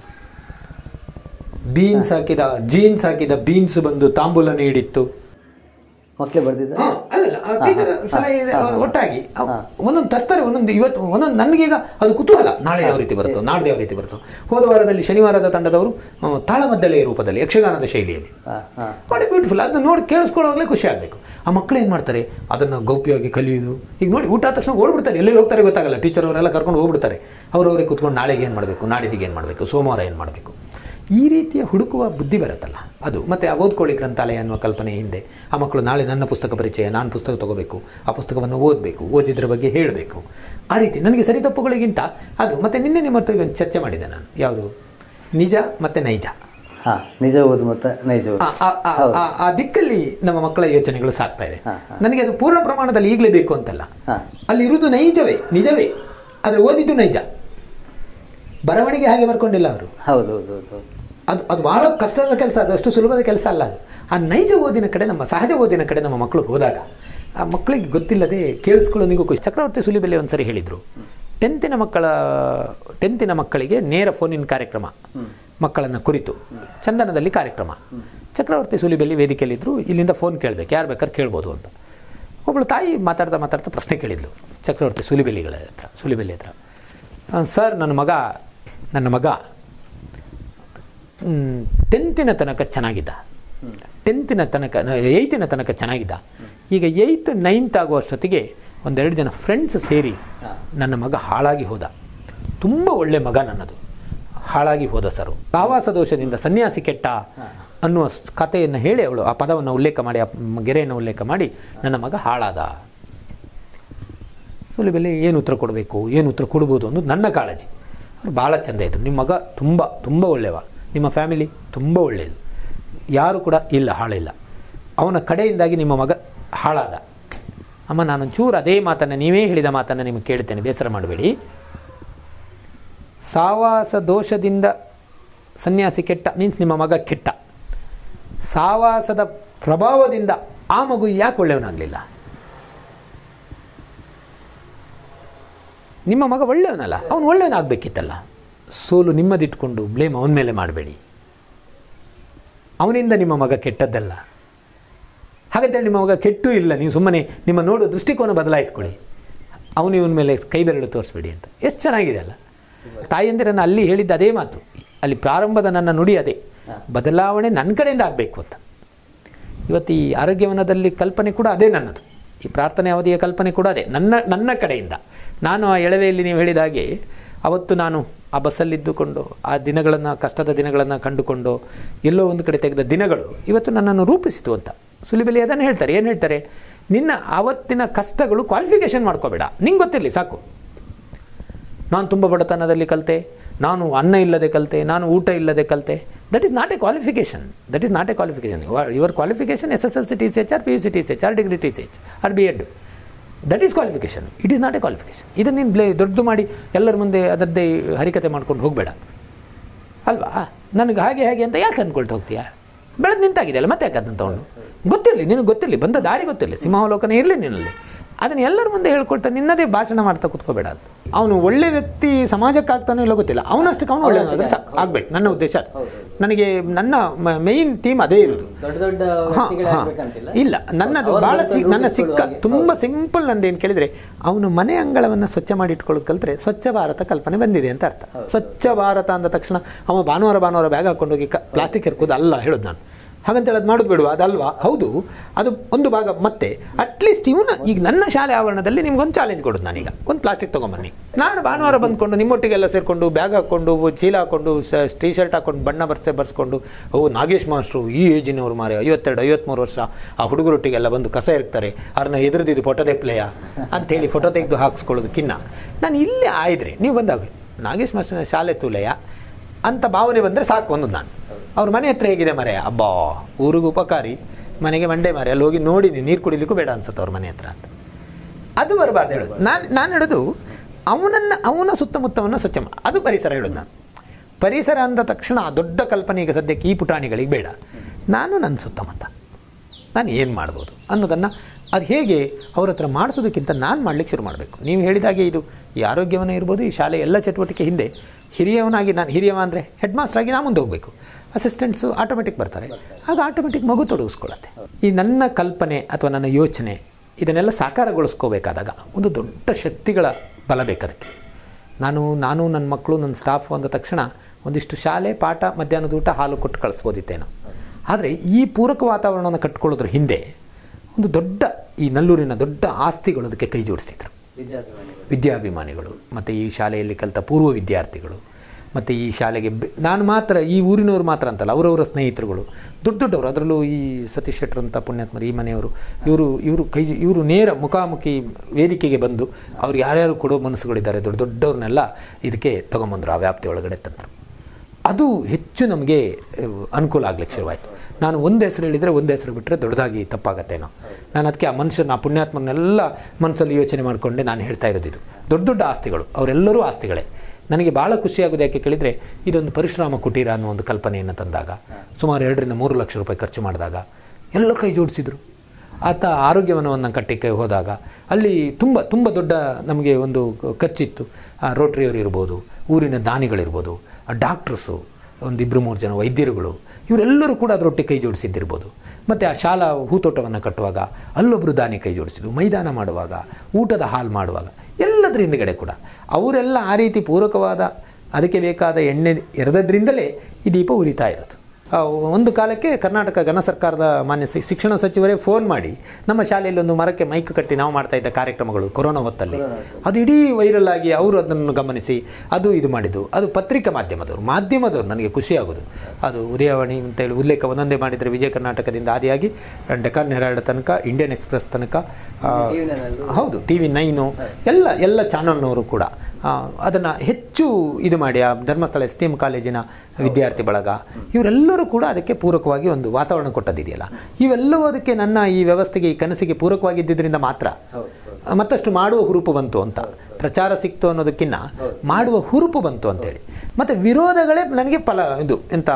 ಬೀನ್ಸ್ ಹಾಕಿದ ಜೀನ್ಸ್ ಹಾಕಿದ ಬೀನ್ಸ್ ಬಂದು ತಾಂಬೂಲ ನೀಡಿತ್ತು ಮಕ್ಕಳೇ ಬರ್ದಿದ್ದ ಹಾ, ಅಲ್ಲಲ್ಲ ಆ ಟೀಚರ್ ಸಲಹೆ ಇದೆ, ಒಟ್ಟಾಗಿ ಅವ್ ಒಂದೊಂದು ತರ್ತಾರೆ ಒಂದೊಂದು ಇವತ್ತು ಒಂದೊಂದು ನನಗೀಗ ಅದು ಕುತೂಹಲ ನಾಳೆ ಯಾವ ರೀತಿ ಬರುತ್ತೋ ನಾಡ್ದು ಯಾವ ರೀತಿ ಬರುತ್ತೋ ಹೋದ ವಾರದಲ್ಲಿ ಶನಿವಾರದ ತಂಡದವರು ಆ, ತಾಳಮದ್ದಲೆಯ ರೂಪದಲ್ಲಿ ಯಕ್ಷಗಾನದ ಶೈಲಿಯಲ್ಲಿ ಹಾ, ಹಾ. ನೋಡಿ ಬ್ಯೂಟಿಫುಲ್ ಅದನ್ನ ನೋಡಿ ಕೇಳಿಸ್ಕೊಳ್ಳೋವಾಗಲೇ ಖುಷಿ ಆಗಬೇಕು ಆ ಮಕ್ಕಳು ಏನು ಮಾಡ್ತಾರೆ ಅದನ್ನು ಗೌಪ್ಯವಾಗಿ ಕಲಿಯೋದು ಈಗ ನೋಡಿ ಊಟ ಆದ ತಕ್ಷಣ ಓಡ್ಬಿಡ್ತಾರೆ ಎಲ್ಲೆಲ್ಲಿ ಹೋಗ್ತಾರೆ ಗೊತ್ತಾಗಲ್ಲ ಟೀಚರ್ ಅವರೆಲ್ಲ ಕರ್ಕೊಂಡು ಹೋಗ್ಬಿಡ್ತಾರೆ ಅವ್ರವರೇ ಕೂತ್ಕೊಂಡು ನಾಳೆಗೆ ಏನು ಮಾಡಬೇಕು ನಾಡಿದ್ದಿಗೆ ಏನು ಮಾಡಬೇಕು ಸೋಮವಾರ ಏನು ಮಾಡಬೇಕು ಈ ರೀತಿಯ ಹುಡುಕುವ ಬುದ್ಧಿ ಬರುತ್ತಲ್ಲ ಅದು ಮತ್ತು ಆ ಓದ್ಕೊಳ್ಳಿ ಗ್ರಂಥಾಲಯ ಅನ್ನುವ ಕಲ್ಪನೆ ಹಿಂದೆ ಆ ಮಕ್ಕಳು ನಾಳೆ ನನ್ನ ಪುಸ್ತಕ ಪರಿಚಯ ನಾನು ಪುಸ್ತಕ ತಗೋಬೇಕು ಆ ಪುಸ್ತಕವನ್ನು ಓದಬೇಕು ಓದಿದ್ರ ಬಗ್ಗೆ ಹೇಳಬೇಕು ಆ ರೀತಿ ನನಗೆ ಸರಿ ತಪ್ಪುಗಳಿಗಿಂತ ಅದು ಮತ್ತು ನಿನ್ನೆ ನಿಮ್ಮ ಹತ್ರ ಒಂದು ಚರ್ಚೆ ಮಾಡಿದೆ ನಾನು ಯಾವುದು ನಿಜ ಮತ್ತು ನೈಜ ಹಾ ನಿಜ ಓದು ಮತ್ತೆ ನೈಜ ಓದು ಆ- ಆ- ಆ- ಆ- ಆ ದಿಕ್ಕಲ್ಲಿ ನಮ್ಮ ಮಕ್ಕಳ ಯೋಚನೆಗಳು ಸಾಕ್ತಾ ಇದೆ ಹಾ, ನನಗೆ ಅದು ಪೂರ್ಣ ಪ್ರಮಾಣದಲ್ಲಿ ಈಗಲೇ ಬೇಕು ಅಂತಲ್ಲ ಹಾ. ಅಲ್ಲಿ ಇರುವುದು ನೈಜವೇ ನಿಜವೇ ಆದರೆ ಓದಿದ್ದು ನೈಜ ಬರವಣಿಗೆ ಹಾಗೆ ಬರ್ಕೊಂಡಿಲ್ಲ ಅವರು ಹೌದು ಹೌದು ಹೌದು ಹೌದು ಅದು ಅದು ಬಹಳ ಕಷ್ಟದ ಕೆಲಸ ಅದು ಅಷ್ಟು ಸುಲಭದ ಕೆಲಸ ಅಲ್ಲ ಅದು ಆ ನೈಜ ಓದಿನ ಕಡೆ ನಮ್ಮ ಸಹಜ ಓದಿನ ಕಡೆ ನಮ್ಮ ಮಕ್ಕಳು ಹೋದಾಗ ಆ ಮಕ್ಕಳಿಗೆ ಗೊತ್ತಿಲ್ಲದೆ ಕೇಳಿಸ್ಕೊಳ್ಳೋನಿಗೂ ಖುಷಿ ಚಕ್ರವರ್ತಿ ಸುಲಿಬೆಲೆ ಒಂದ್ಸರಿ ಹೇಳಿದರು ಟೆಂತಿನ ಮಕ್ಕಳ ಟೆಂತಿನ ಮಕ್ಕಳಿಗೆ ನೇರ ಫೋನಿನ ಕಾರ್ಯಕ್ರಮ ಮಕ್ಕಳನ್ನು ಕುರಿತು ಚಂದನದಲ್ಲಿ ಕಾರ್ಯಕ್ರಮ ಚಕ್ರವರ್ತಿ ಸುಲಿಬೆಲ್ಲಿ ವೇದಿಕೆಯಲ್ಲಿದ್ದರು ಇಲ್ಲಿಂದ ಫೋನ್ ಕೇಳಬೇಕು ಯಾರು ಬೇಕಾದ್ರೆ ಕೇಳ್ಬೋದು ಅಂತ ಒಬ್ಬಳು ತಾಯಿ ಮಾತಾಡ್ತಾ ಮಾತಾಡ್ತಾ ಪ್ರಶ್ನೆ ಕೇಳಿದ್ಲು ಚಕ್ರವರ್ತಿ ಸುಲಿಬೆಲ್ಲಿಗಳ ಹತ್ರ ಸುಲಿಬೆಲ್ಲಿ ಹತ್ರ "ಆ, ಸರ್ ನನ್ನ ಮಗ ನನ್ನ ಮಗ ಮ್, ಟೆಂತಿನ ತನಕ ಚೆನ್ನಾಗಿದ್ದ ಟೆಂತಿನ ತನಕ ಏಯ್ತಿನ ತನಕ ಚೆನ್ನಾಗಿದ್ದ ಈಗ ಏಯ್ತ್ ನೈನ್ತ್ ಆಗೋ ಅಷ್ಟೊತ್ತಿಗೆ ಒಂದೆರಡು ಜನ ಫ್ರೆಂಡ್ಸ್ ಸೇರಿ ನನ್ನ ಮಗ ಹಾಳಾಗಿ ಹೋದ ತುಂಬ ಒಳ್ಳೆ ಮಗ ನನ್ನದು ಹಾಳಾಗಿ ಹೋದ ಸರು ಆವಾಸ ದೋಷದಿಂದ ಸನ್ಯಾಸಿ ಕೆಟ್ಟ ಅನ್ನುವ ಸ್- ಕಥೆಯನ್ನು ಹೇಳಿ ಅವಳು ಆ ಪದವನ್ನು ಉಲ್ಲೇಖ ಮಾಡಿ ಆ ಮ್- ಗೆರೆಯನ್ನು ಉಲ್ಲೇಖ ಮಾಡಿ ನನ್ನ ಮಗ ಹಾಳಾದ ಸುಲಿಬೆಲೆ ಏನು ಉತ್ತರ ಕೊಡಬೇಕು ಏನು ಉತ್ತರ ಕೊಡ್ಬೋದು ಅನ್ನೋದು ನನ್ನ ಕಾಳಜಿ ಅವ್ರು ಭಾಳ ಚೆಂದ ಇದ್ರು ನಿಮ್ಮ ಮಗ ತುಂಬ ತುಂಬ ಒಳ್ಳೆಯವ ನಿಮ್ಮ ಫ್ಯಾಮಿಲಿ ತುಂಬ ಒಳ್ಳೆಯದು ಯಾರು ಕೂಡ ಇಲ್ಲ ಹಾಳಿಲ್ಲ ಅವನ ಕಡೆಯಿಂದಾಗಿ ನಿಮ್ಮ ಮಗ ಹಾಳಾದ ಅಮ್ಮ ನಾನೊಂಚೂರು ಅದೇ ಮಾತನ್ನು ನೀವೇ ಹೇಳಿದ ಮಾತನ್ನು ನಿಮಗೆ ಕೇಳ್ತೇನೆ ಬೇಸರ ಮಾಡಬೇಡಿ ಸಾವಾಸ ದೋಷದಿಂದ ಸನ್ಯಾಸಿ ಕೆಟ್ಟ ಮೀನ್ಸ್ ನಿಮ್ಮ ಮಗ ಕೆಟ್ಟ ಸಾವಾಸದ ಪ್ರಭಾವದಿಂದ ಆ ಮಗು ಯಾಕೆ ಒಳ್ಳೆಯವನಾಗಲಿಲ್ಲ ನಿಮ್ಮ ಮಗ ಒಳ್ಳೆಯವನಲ್ಲ ಅವನು ಒಳ್ಳೆಯವನಾಗಬೇಕಿತ್ತಲ್ಲ ಸೋಲು ನಿಮ್ಮದಿಟ್ಕೊಂಡು ಬ್ಲೇಮ್ ಅವನ ಮೇಲೆ ಮಾಡಬೇಡಿ ಅವನಿಂದ ನಿಮ್ಮ ಮಗ ಕೆಟ್ಟದ್ದಲ್ಲ ಹಾಗಂತೇಳಿ ನಿಮ್ಮ ಮಗ ಕೆಟ್ಟೂ ಇಲ್ಲ ನೀವು ಸುಮ್ಮನೆ ನಿಮ್ಮ ನೋಡುವ ದೃಷ್ಟಿಕೋನ ಬದಲಾಯಿಸ್ಕೊಳ್ಳಿ ಅವನು ಇವನ ಮೇಲೆ ಕೈ ಬೆರಳು ತೋರಿಸ್ಬೇಡಿ ಅಂತ ಎಷ್ಟು ಚೆನ್ನಾಗಿದೆ ಅಲ್ಲ ತಾಯಿಯಂದಿರನ್ನು ಅಲ್ಲಿ ಹೇಳಿದ್ದ ಅದೇ ಮಾತು ಅಲ್ಲಿ ಪ್ರಾರಂಭದ ನನ್ನ ನುಡಿ ಅದೇ ಬದಲಾವಣೆ ನನ್ನ ಕಡೆಯಿಂದ ಆಗಬೇಕು ಅಂತ ಇವತ್ತು ಈ ಆರೋಗ್ಯವನದಲ್ಲಿ ಕಲ್ಪನೆ ಕೂಡ ಅದೇ ನನ್ನದು ಈ ಪ್ರಾರ್ಥನೆ ಅವಧಿಯ ಕಲ್ಪನೆ ಕೂಡ ಅದೇ ನನ್ನ ನನ್ನ ಕಡೆಯಿಂದ ನಾನು ಆ ಎಳವೆಯಲ್ಲಿ ನೀವು ಹೇಳಿದ ಹಾಗೆ ಅವತ್ತು ನಾನು ಆ ಬಸ್ಸಲ್ಲಿದ್ದುಕೊಂಡು ಆ ದಿನಗಳನ್ನು ಕಷ್ಟದ ದಿನಗಳನ್ನು ಕಂಡುಕೊಂಡು ಎಲ್ಲೋ ಒಂದು ಕಡೆ ತೆಗೆದ ದಿನಗಳು ಇವತ್ತು ನನ್ನನ್ನು ರೂಪಿಸಿತು ಅಂತ ಸುಲಿಬೆಲಿ ಅದನ್ನು ಹೇಳ್ತಾರೆ ಏನು ಹೇಳ್ತಾರೆ ನಿನ್ನ ಆವತ್ತಿನ ಕಷ್ಟಗಳು ಕ್ವಾಲಿಫಿಕೇಷನ್ ಮಾಡ್ಕೋಬೇಡ ನಿಂಗೆ ಗೊತ್ತಿರಲಿ ಸಾಕು ನಾನು ತುಂಬ ಬಡತನದಲ್ಲಿ ಕಲಿತೆ ನಾನು ಅನ್ನ ಇಲ್ಲದೆ ಕಲಿತೆ ನಾನು ಊಟ ಇಲ್ಲದೆ ಕಲಿತೆ that is not a qualification that is not a qualification your qualification S S L C T C H R P U C T C H R degree T C H R B Ed that is qualification it is not a qualification ಇದನ್ನು ನೀನು ಬ್ಲೇ ದೊಡ್ಡದು ಮಾಡಿ ಎಲ್ಲರ ಮುಂದೆ ಅದರದ್ದೇ ಹರಿಕತೆ ಮಾಡ್ಕೊಂಡು ಹೋಗಬೇಡ ಅಲ್ವಾ ನನಗೆ ಹಾಗೆ ಹಾಗೆ ಅಂತ ಯಾಕೆ ಅಂದ್ಕೊಳ್ತಾ ಹೋಗ್ತೀಯಾ ಬೆಳೆದು ನಿಂತಾಗಿದೆ ಅಲ್ಲ ಮತ್ತೆ ಯಾಕೆ ಅದನ್ನು ತೊಗೊಂಡು ಗೊತ್ತಿರಲಿ ನಿನಗೆ ಗೊತ್ತಿರಲಿ ಬಂದ ದಾರಿ ಗೊತ್ತಿರಲಿ ಸಿಂಹಾವಲೋಕನ ಇರಲಿ ನಿನ್ನಲ್ಲಿ ಅದನ್ನು ಎಲ್ಲರ ಮುಂದೆ ಹೇಳ್ಕೊಳ್ತಾ ನಿನ್ನದೇ ಭಾಷಣ ಮಾಡ್ತಾ ಕೂತ್ಕೋಬೇಡ ಅಂತ ಅವನು ಒಳ್ಳೆ ವ್ಯಕ್ತಿ ಸಮಾಜಕ್ಕೆ ಆಗ್ತಾನೋ ಇಲ್ಲ ಗೊತ್ತಿಲ್ಲ ಅವನಷ್ಟಕ್ಕೆ ಅವನು ಒಳ್ಳೆ ಸಾಕು ಆಗ್ಬೇಕು ನನ್ನ ಉದ್ದೇಶ ಅದು ನನಗೆ ನನ್ನ ಮೈನ್ ಥೀಮ್ ಅದೇ ಇರೋದು ದೊಡ್ಡ ದೊಡ್ಡ ಹಾ, ವ್ಯಕ್ತಿಗಳೇ ಹಾ. ಆಗ್ಬೇಕಂತಿಲ್ಲ ಇಲ್ಲ ನನ್ನದು ಅವ್ರ ಭಾಳ ಬದುಕಲ್ಲಿ ಸಿ ನನ್ನ ಚಿಕ್ಕ ರೂಢಿಸ್ಕೊಳ್ಳುವ ಹಾಗೆ. ತುಂಬ ಸಿಂಪಲ್ ನಂದೇನು ಕೇಳಿದರೆ ಅವನು ಮನೆ ಅಂಗಳವನ್ನು ಸ್ವಚ್ಛ ಮಾಡಿ ಇಟ್ಕೊಳ್ಳೋದು ಕಲ್ತ್ರೆ ಸ್ವಚ್ಛ ಭಾರತ ಕಲ್ಪನೆ ಬಂದಿದೆ ಅಂತ ಅರ್ಥ ಸ್ವಚ್ಛ ಭಾರತ ಅಂದ ತಕ್ಷಣ ಅವ ಭಾನುವಾರ ಭಾನುವಾರ ಬ್ಯಾಗ್ ಹಾಕೊಂಡೋಗಿ ಕ ಪ್ಲಾಸ್ಟಿಕ್ ಹೆರ್ಕೋದು ಅಲ್ಲ ಹೇಳೋದು ನಾನು ಹಾಗಂತೇಳಿ ಅದು ಮಾಡೋದು ಬಿಡುವ ಅದಲ್ವಾ ಹೌದು ಅದು ಒಂದು ಭಾಗ ಮತ್ತೆ ಅಟ್ಲೀಸ್ಟ್ ಇವನ ಈಗ ನನ್ನ ಶಾಲೆ ಆವರಣದಲ್ಲಿ ನಿಮ್ಗೊಂದು ಚಾಲೆಂಜ್ ಕೊಡೋದು ನಾನೀಗ ಒಂದು ಪ್ಲಾಸ್ಟಿಕ್ ತೊಗೊಂಬನ್ನಿ ನಾನು ಭಾನುವಾರ ಬಂದ್ಕೊಂಡು ನಿಮ್ಮೊಟ್ಟಿಗೆಲ್ಲ ಸೇರಿಕೊಂಡು ಬ್ಯಾಗ್ ಹಾಕ್ಕೊಂಡು ಚೀಲ ಹಾಕ್ಕೊಂಡು ಟಿ ಶರ್ಟ್ ಹಾಕೊಂಡು ಬಣ್ಣ ಬರ್ಸೆ ಬರ್ಸ್ಕೊಂಡು ಓ ನಾಗೇಶ್ ಮಾಸ್ಟ್ರು ಈ ಏಜಿನವ್ರು ಮಾರೆ ಐವತ್ತೆರಡು ಐವತ್ತ್ಮೂರು ವರ್ಷ ಆ ಹುಡುಗರೊಟ್ಟಿಗೆಲ್ಲ ಬಂದು ಕಸ ಇರ್ತಾರೆ ಅವ್ರನ್ನ ಎದುರದಿದ್ದು ಫೋಟೋ ತೆಪ್ಲೆಯ ಅಂತೇಳಿ ಫೋಟೋ ತೆಗೆದು ಹಾಕ್ಸ್ಕೊಳ್ಳೋದಕ್ಕಿನ್ನ ನಾನು ಇಲ್ಲೇ ಆಯ್ದ್ರೆ ನೀವು ಬಂದಾಗ ನಾಗೇಶ್ ಮಾಸ್ಟರ್ನ ಶಾಲೆ ತೂಲೆಯ ಅಂತ ಭಾವನೆ ಬಂದರೆ ಸಾಕು ಒಂದು ನಾನು ಅವ್ರ ಮನೆ ಹತ್ರ ಹೇಗಿದೆ ಮರೆ ಅಬ್ಬಾ ಊರಿಗೂ ಉಪಕಾರಿ ಮನೆಗೆ ಮಂಡೆ ಮರೆ ಅಲ್ಲಿ ಹೋಗಿ ನೋಡಿ ನೀರು ಕುಡಿಲಿಕ್ಕೂ ಬೇಡ ಅನ್ಸುತ್ತೆ ಅವ್ರ ಮನೆ ಹತ್ರ ಅಂತ ಅದು ಬರಬಾರ್ದು ಹೇಳೋದು ನಾನು ನಾನು ಹೇಳೋದು ಅವನನ್ನು ಅವನ ಸುತ್ತಮುತ್ತವನ್ನು ಸ್ವಚ್ಛ ಮಾ- ಅದು ಪರಿಸರ ಹೇಳೋದು ನಾನು ಪರಿಸರ ಅಂದ ತಕ್ಷಣ ಆ ದೊಡ್ಡ ಕಲ್ಪನೆ ಈಗ ಸದ್ಯಕ್ಕೆ ಈ ಪುಟಾಣಿಗಳಿಗೆ ಬೇಡ ನಾನು ನನ್ನ ಸುತ್ತಮುತ್ತ ನಾನು ಏನು ಮಾಡ್ಬೋದು ಅನ್ನೋದನ್ನು ಅದು ಹೇಗೆ ಅವ್ರ ಹತ್ರ ಮಾಡಿಸೋದಕ್ಕಿಂತ ನಾನು ಮಾಡ್ಲಿಕ್ಕೆ ಶುರು ಮಾಡಬೇಕು ನೀವು ಹೇಳಿದಾಗೆ ಇದು ಈ ಆರೋಗ್ಯವನ್ನ ಇರ್ಬೋದು ಈ ಶಾಲೆ ಎಲ್ಲ ಚಟುವಟಿಕೆ ಹಿಂದೆ ಹಿರಿಯವನಾಗಿ ನಾನು ಹಿರಿಯವ ಅಂದರೆ ಹೆಡ್ ಮಾಸ್ಟರ್ ಆಗಿ ನಾನು ಮುಂದೆ ಹೋಗಬೇಕು ಅಸಿಸ್ಟೆಂಟ್ಸು ಆಟೋಮೆಟಿಕ್ ಬರ್ತಾರೆ ಆಗ ಆಟೋಮೆಟಿಕ್ ಮಗು ತೊಡಗಿಸ್ಕೊಳ್ಳುತ್ತೆ ಈ ನನ್ನ ಕಲ್ಪನೆ ಅಥವಾ ನನ್ನ ಯೋಚನೆ ಇದನ್ನೆಲ್ಲ ಸಾಕಾರಗೊಳಿಸ್ಕೋಬೇಕಾದಾಗ ಒಂದು ದೊಡ್ಡ ಶಕ್ತಿಗಳ ಬಲ ಬೇಕದಕ್ಕೆ ನಾನು ನಾನು ನನ್ನ ಮಕ್ಕಳು ನನ್ನ ಸ್ಟಾಫು ಅಂದ ತಕ್ಷಣ ಒಂದಿಷ್ಟು ಶಾಲೆ ಪಾಠ ಮಧ್ಯಾಹ್ನದ ಊಟ ಹಾಲು ಕೊಟ್ಟು ಕಳಿಸ್ಬೋದಿತ್ತೇನೋ ಆದರೆ ಈ ಪೂರಕ ವಾತಾವರಣವನ್ನು ಕಟ್ಕೊಳ್ಳೋದ್ರ ಹಿಂದೆ ಒಂದು ದೊಡ್ಡ ಈ ನಲ್ಲೂರಿನ ದೊಡ್ಡ ಆಸ್ತಿಗಳು ಅದಕ್ಕೆ ಕೈ ಜೋಡಿಸ್ತಿದ್ರು ವಿದ್ಯಾಭಿಮಾನಿಗಳು ವಿದ್ಯಾಭಿಮಾನಿಗಳು ಮತ್ತು ಈ ಶಾಲೆಯಲ್ಲಿ ಕಲಿತ ಪೂರ್ವ ವಿದ್ಯಾರ್ಥಿಗಳು ಮತ್ತು ಈ ಶಾಲೆಗೆ ಬೆ- ನಾನು ಮಾತ್ರ ಈ ಊರಿನವರು ಮಾತ್ರ ಅಂತಲ್ಲ ಅವರವರ ಸ್ನೇಹಿತರುಗಳು ದೊಡ್ಡ ದೊಡ್ಡವರು ಅದರಲ್ಲೂ ಈ ಸತೀಶ್ ಶೆಟ್ಟರು ಅಂತ ಪುಣ್ಯಾತ್ಮರು ಈ ಮನೆಯವರು ಇವರು ಇವರು ಕೈ ಇವರು ನೇರ ಮುಖಾಮುಖಿ ವೇದಿಕೆಗೆ ಬಂದು ಅವ್ರು ಯಾರ್ಯಾರು ಕೊಡೋ ಮನಸ್ಸುಗಳಿದ್ದಾರೆ ದೊಡ್ಡ ದೊಡ್ಡವ್ರನ್ನೆಲ್ಲ ಇದಕ್ಕೆ ತೊಗೊಂಬಂದರು ಆ ವ್ಯಾಪ್ತಿ ಒಳಗಡೆ ತಂದರು ಅದು ಹೆಚ್ಚು ನಮಗೆ ಅಹ್, ಅನುಕೂಲ ಆಗ್ಲಿಕ್ಕೆ ಶುರುವಾಯಿತು ನಾನು ಒಂದು ಹೆಸರು ಹೇಳಿದರೆ ಒಂದು ಹೆಸರು ಬಿಟ್ಟರೆ ದೊಡ್ಡದಾಗಿ ತಪ್ಪಾಗತ್ತೇನೋ ನಾನು ಅದಕ್ಕೆ ಆ ಮನುಷ್ಯನ ಆ ಪುಣ್ಯಾತ್ಮನೆಲ್ಲ ಮನಸ್ಸಲ್ಲಿ ಯೋಚನೆ ಮಾಡಿಕೊಂಡೆ ನಾನು ಹೇಳ್ತಾ ಇರೋದು ಇದು ದೊಡ್ಡ ದೊಡ್ಡ ಆಸ್ತಿಗಳು ಅವರೆಲ್ಲರೂ ಆಸ್ತಿಗಳೇ ನನಗೆ ಭಾಳ ಖುಷಿಯಾಗೋದು ಯಾಕೆ ಕೇಳಿದರೆ ಇದೊಂದು ಪರಿಶ್ರಮ ಕುಟೀರ ಅನ್ನೋ ಒಂದು ಕಲ್ಪನೆಯನ್ನು ತಂದಾಗ ಸುಮಾರು ಎರಡರಿಂದ ಮೂರು ಲಕ್ಷ ರೂಪಾಯಿ ಖರ್ಚು ಮಾಡಿದಾಗ ಎಲ್ಲ ಕೈ ಜೋಡಿಸಿದ್ರು ಆತ ಆರೋಗ್ಯವನವನ್ನು ಕಟ್ಟಕ್ಕೆ ಹೋದಾಗ ಅಲ್ಲಿ ತುಂಬ ತುಂಬ ದೊಡ್ಡ ನಮಗೆ ಒಂದು ಖರ್ಚಿತ್ತು ಆ ರೋಟ್ರಿಯವರು ಇರ್ಬೋದು ಊರಿನ ದಾನಿಗಳಿರ್ಬೋದು ಆ ಡಾಕ್ಟ್ರಸ್ಸು ಒಂದು ಇಬ್ಬರು ಮೂರು ಜನ ವೈದ್ಯರುಗಳು ಇವರೆಲ್ಲರೂ ಕೂಡ ಅದರೊಟ್ಟಿಗೆ ಕೈ ಜೋಡಿಸಿದ್ದಿರ್ಬೋದು ಮತ್ತು ಆ ಶಾಲಾ ಹೂತೋಟವನ್ನು ಕಟ್ಟುವಾಗ ಅಲ್ಲೊಬ್ಬರು ದಾನಿ ಕೈ ಜೋಡಿಸಿದ್ರು ಮೈದಾನ ಮಾಡುವಾಗ ಊಟದ ಹಾಲು ಮಾಡುವಾಗ ಎಲ್ಲದರ ಹಿಂದುಗಡೆ ಕೂಡ ಅವರೆಲ್ಲ ಆ ರೀತಿ ಪೂರಕವಾದ ಅದಕ್ಕೆ ಬೇಕಾದ ಎಣ್ಣೆ ಎರೆದದ್ರಿಂದಲೇ ಈ ದೀಪ ಉರಿತಾ ಇರೋದು ಆ, ಒಂದು ಕಾಲಕ್ಕೆ ಕರ್ನಾಟಕ ಘನ ಸರ್ಕಾರದ ಮಾನ್ಯ ಶಿ- ಶಿಕ್ಷಣ ಸಚಿವರೇ ಫೋನ್ ಮಾಡಿ ನಮ್ಮ ಶಾಲೆಯಲ್ಲಿ ಒಂದು ಮರಕ್ಕೆ ಮೈಕ್ ಕಟ್ಟಿ ನಾವು ಮಾಡ್ತಾ ಇದ್ದ ಕಾರ್ಯಕ್ರಮಗಳು ಕೊರೋನಾ ಹೊತ್ತಲ್ಲಿ ಅದು ಇಡೀ ವೈರಲ್ ಆಗಿ ಅವರು ಅದನ್ನು ಗಮನಿಸಿ ಅದು ಇದು ಮಾಡಿದ್ದು ಅದು ಪತ್ರಿಕಾ ಮಾಧ್ಯಮದವರು ಮಾಧ್ಯಮದವರು ನನಗೆ ಖುಷಿಯಾಗೋದು ಅದು ಉದಯವಾಣಿ ಅಂತೇಳಿ ಉಲ್ಲೇಖ ಒಂದೊಂದೇ ಮಾಡಿದರೆ ವಿಜಯ ಕರ್ನಾಟಕದಿಂದ ಆದಿಯಾಗಿ ಡೆಕಾನ್ ಹೆರಾಲ್ಡ್ ತನಕ ಇಂಡಿಯನ್ ಎಕ್ಸ್ಪ್ರೆಸ್ ತನಕ ಆ, ಹೌದು ಟಿ ವಿ ನೈನು ಎಲ್ಲ ಎಲ್ಲ ಚಾನಲ್ನವರು ಕೂಡ ಅದನ್ನು ಹೆಚ್ಚು ಇದು ಮಾಡಿ ಆ ಧರ್ಮಸ್ಥಳ ಎಸ್ ಟಿ ಎಂ ಕಾಲೇಜಿನ ವಿದ್ಯಾರ್ಥಿ ಬಳಗ ಇವರೆಲ್ಲರೂ ಕೂಡ ಅದಕ್ಕೆ ಪೂರಕವಾಗಿ ಒಂದು ವಾತಾವರಣ ಕೊಟ್ಟದಿದೆಯಲ್ಲ ಇವೆಲ್ಲವೂ ಅದಕ್ಕೆ ನನ್ನ ಈ ವ್ಯವಸ್ಥೆಗೆ ಈ ಕನಸಿಗೆ ಪೂರಕವಾಗಿದ್ದರಿಂದ ಮಾತ್ರ ಮತ್ತಷ್ಟು ಮಾಡುವ ಹುರುಪು ಬಂತು ಅಂತ ಪ್ರಚಾರ ಸಿಕ್ತು ಅನ್ನೋದಕ್ಕಿಂತ ಮಾಡುವ ಹುರುಪು ಬಂತು ಅಂತೇಳಿ ಮತ್ತು ವಿರೋಧಗಳೇ ನನಗೆ ಫಲ ಇದು ಎಂಥ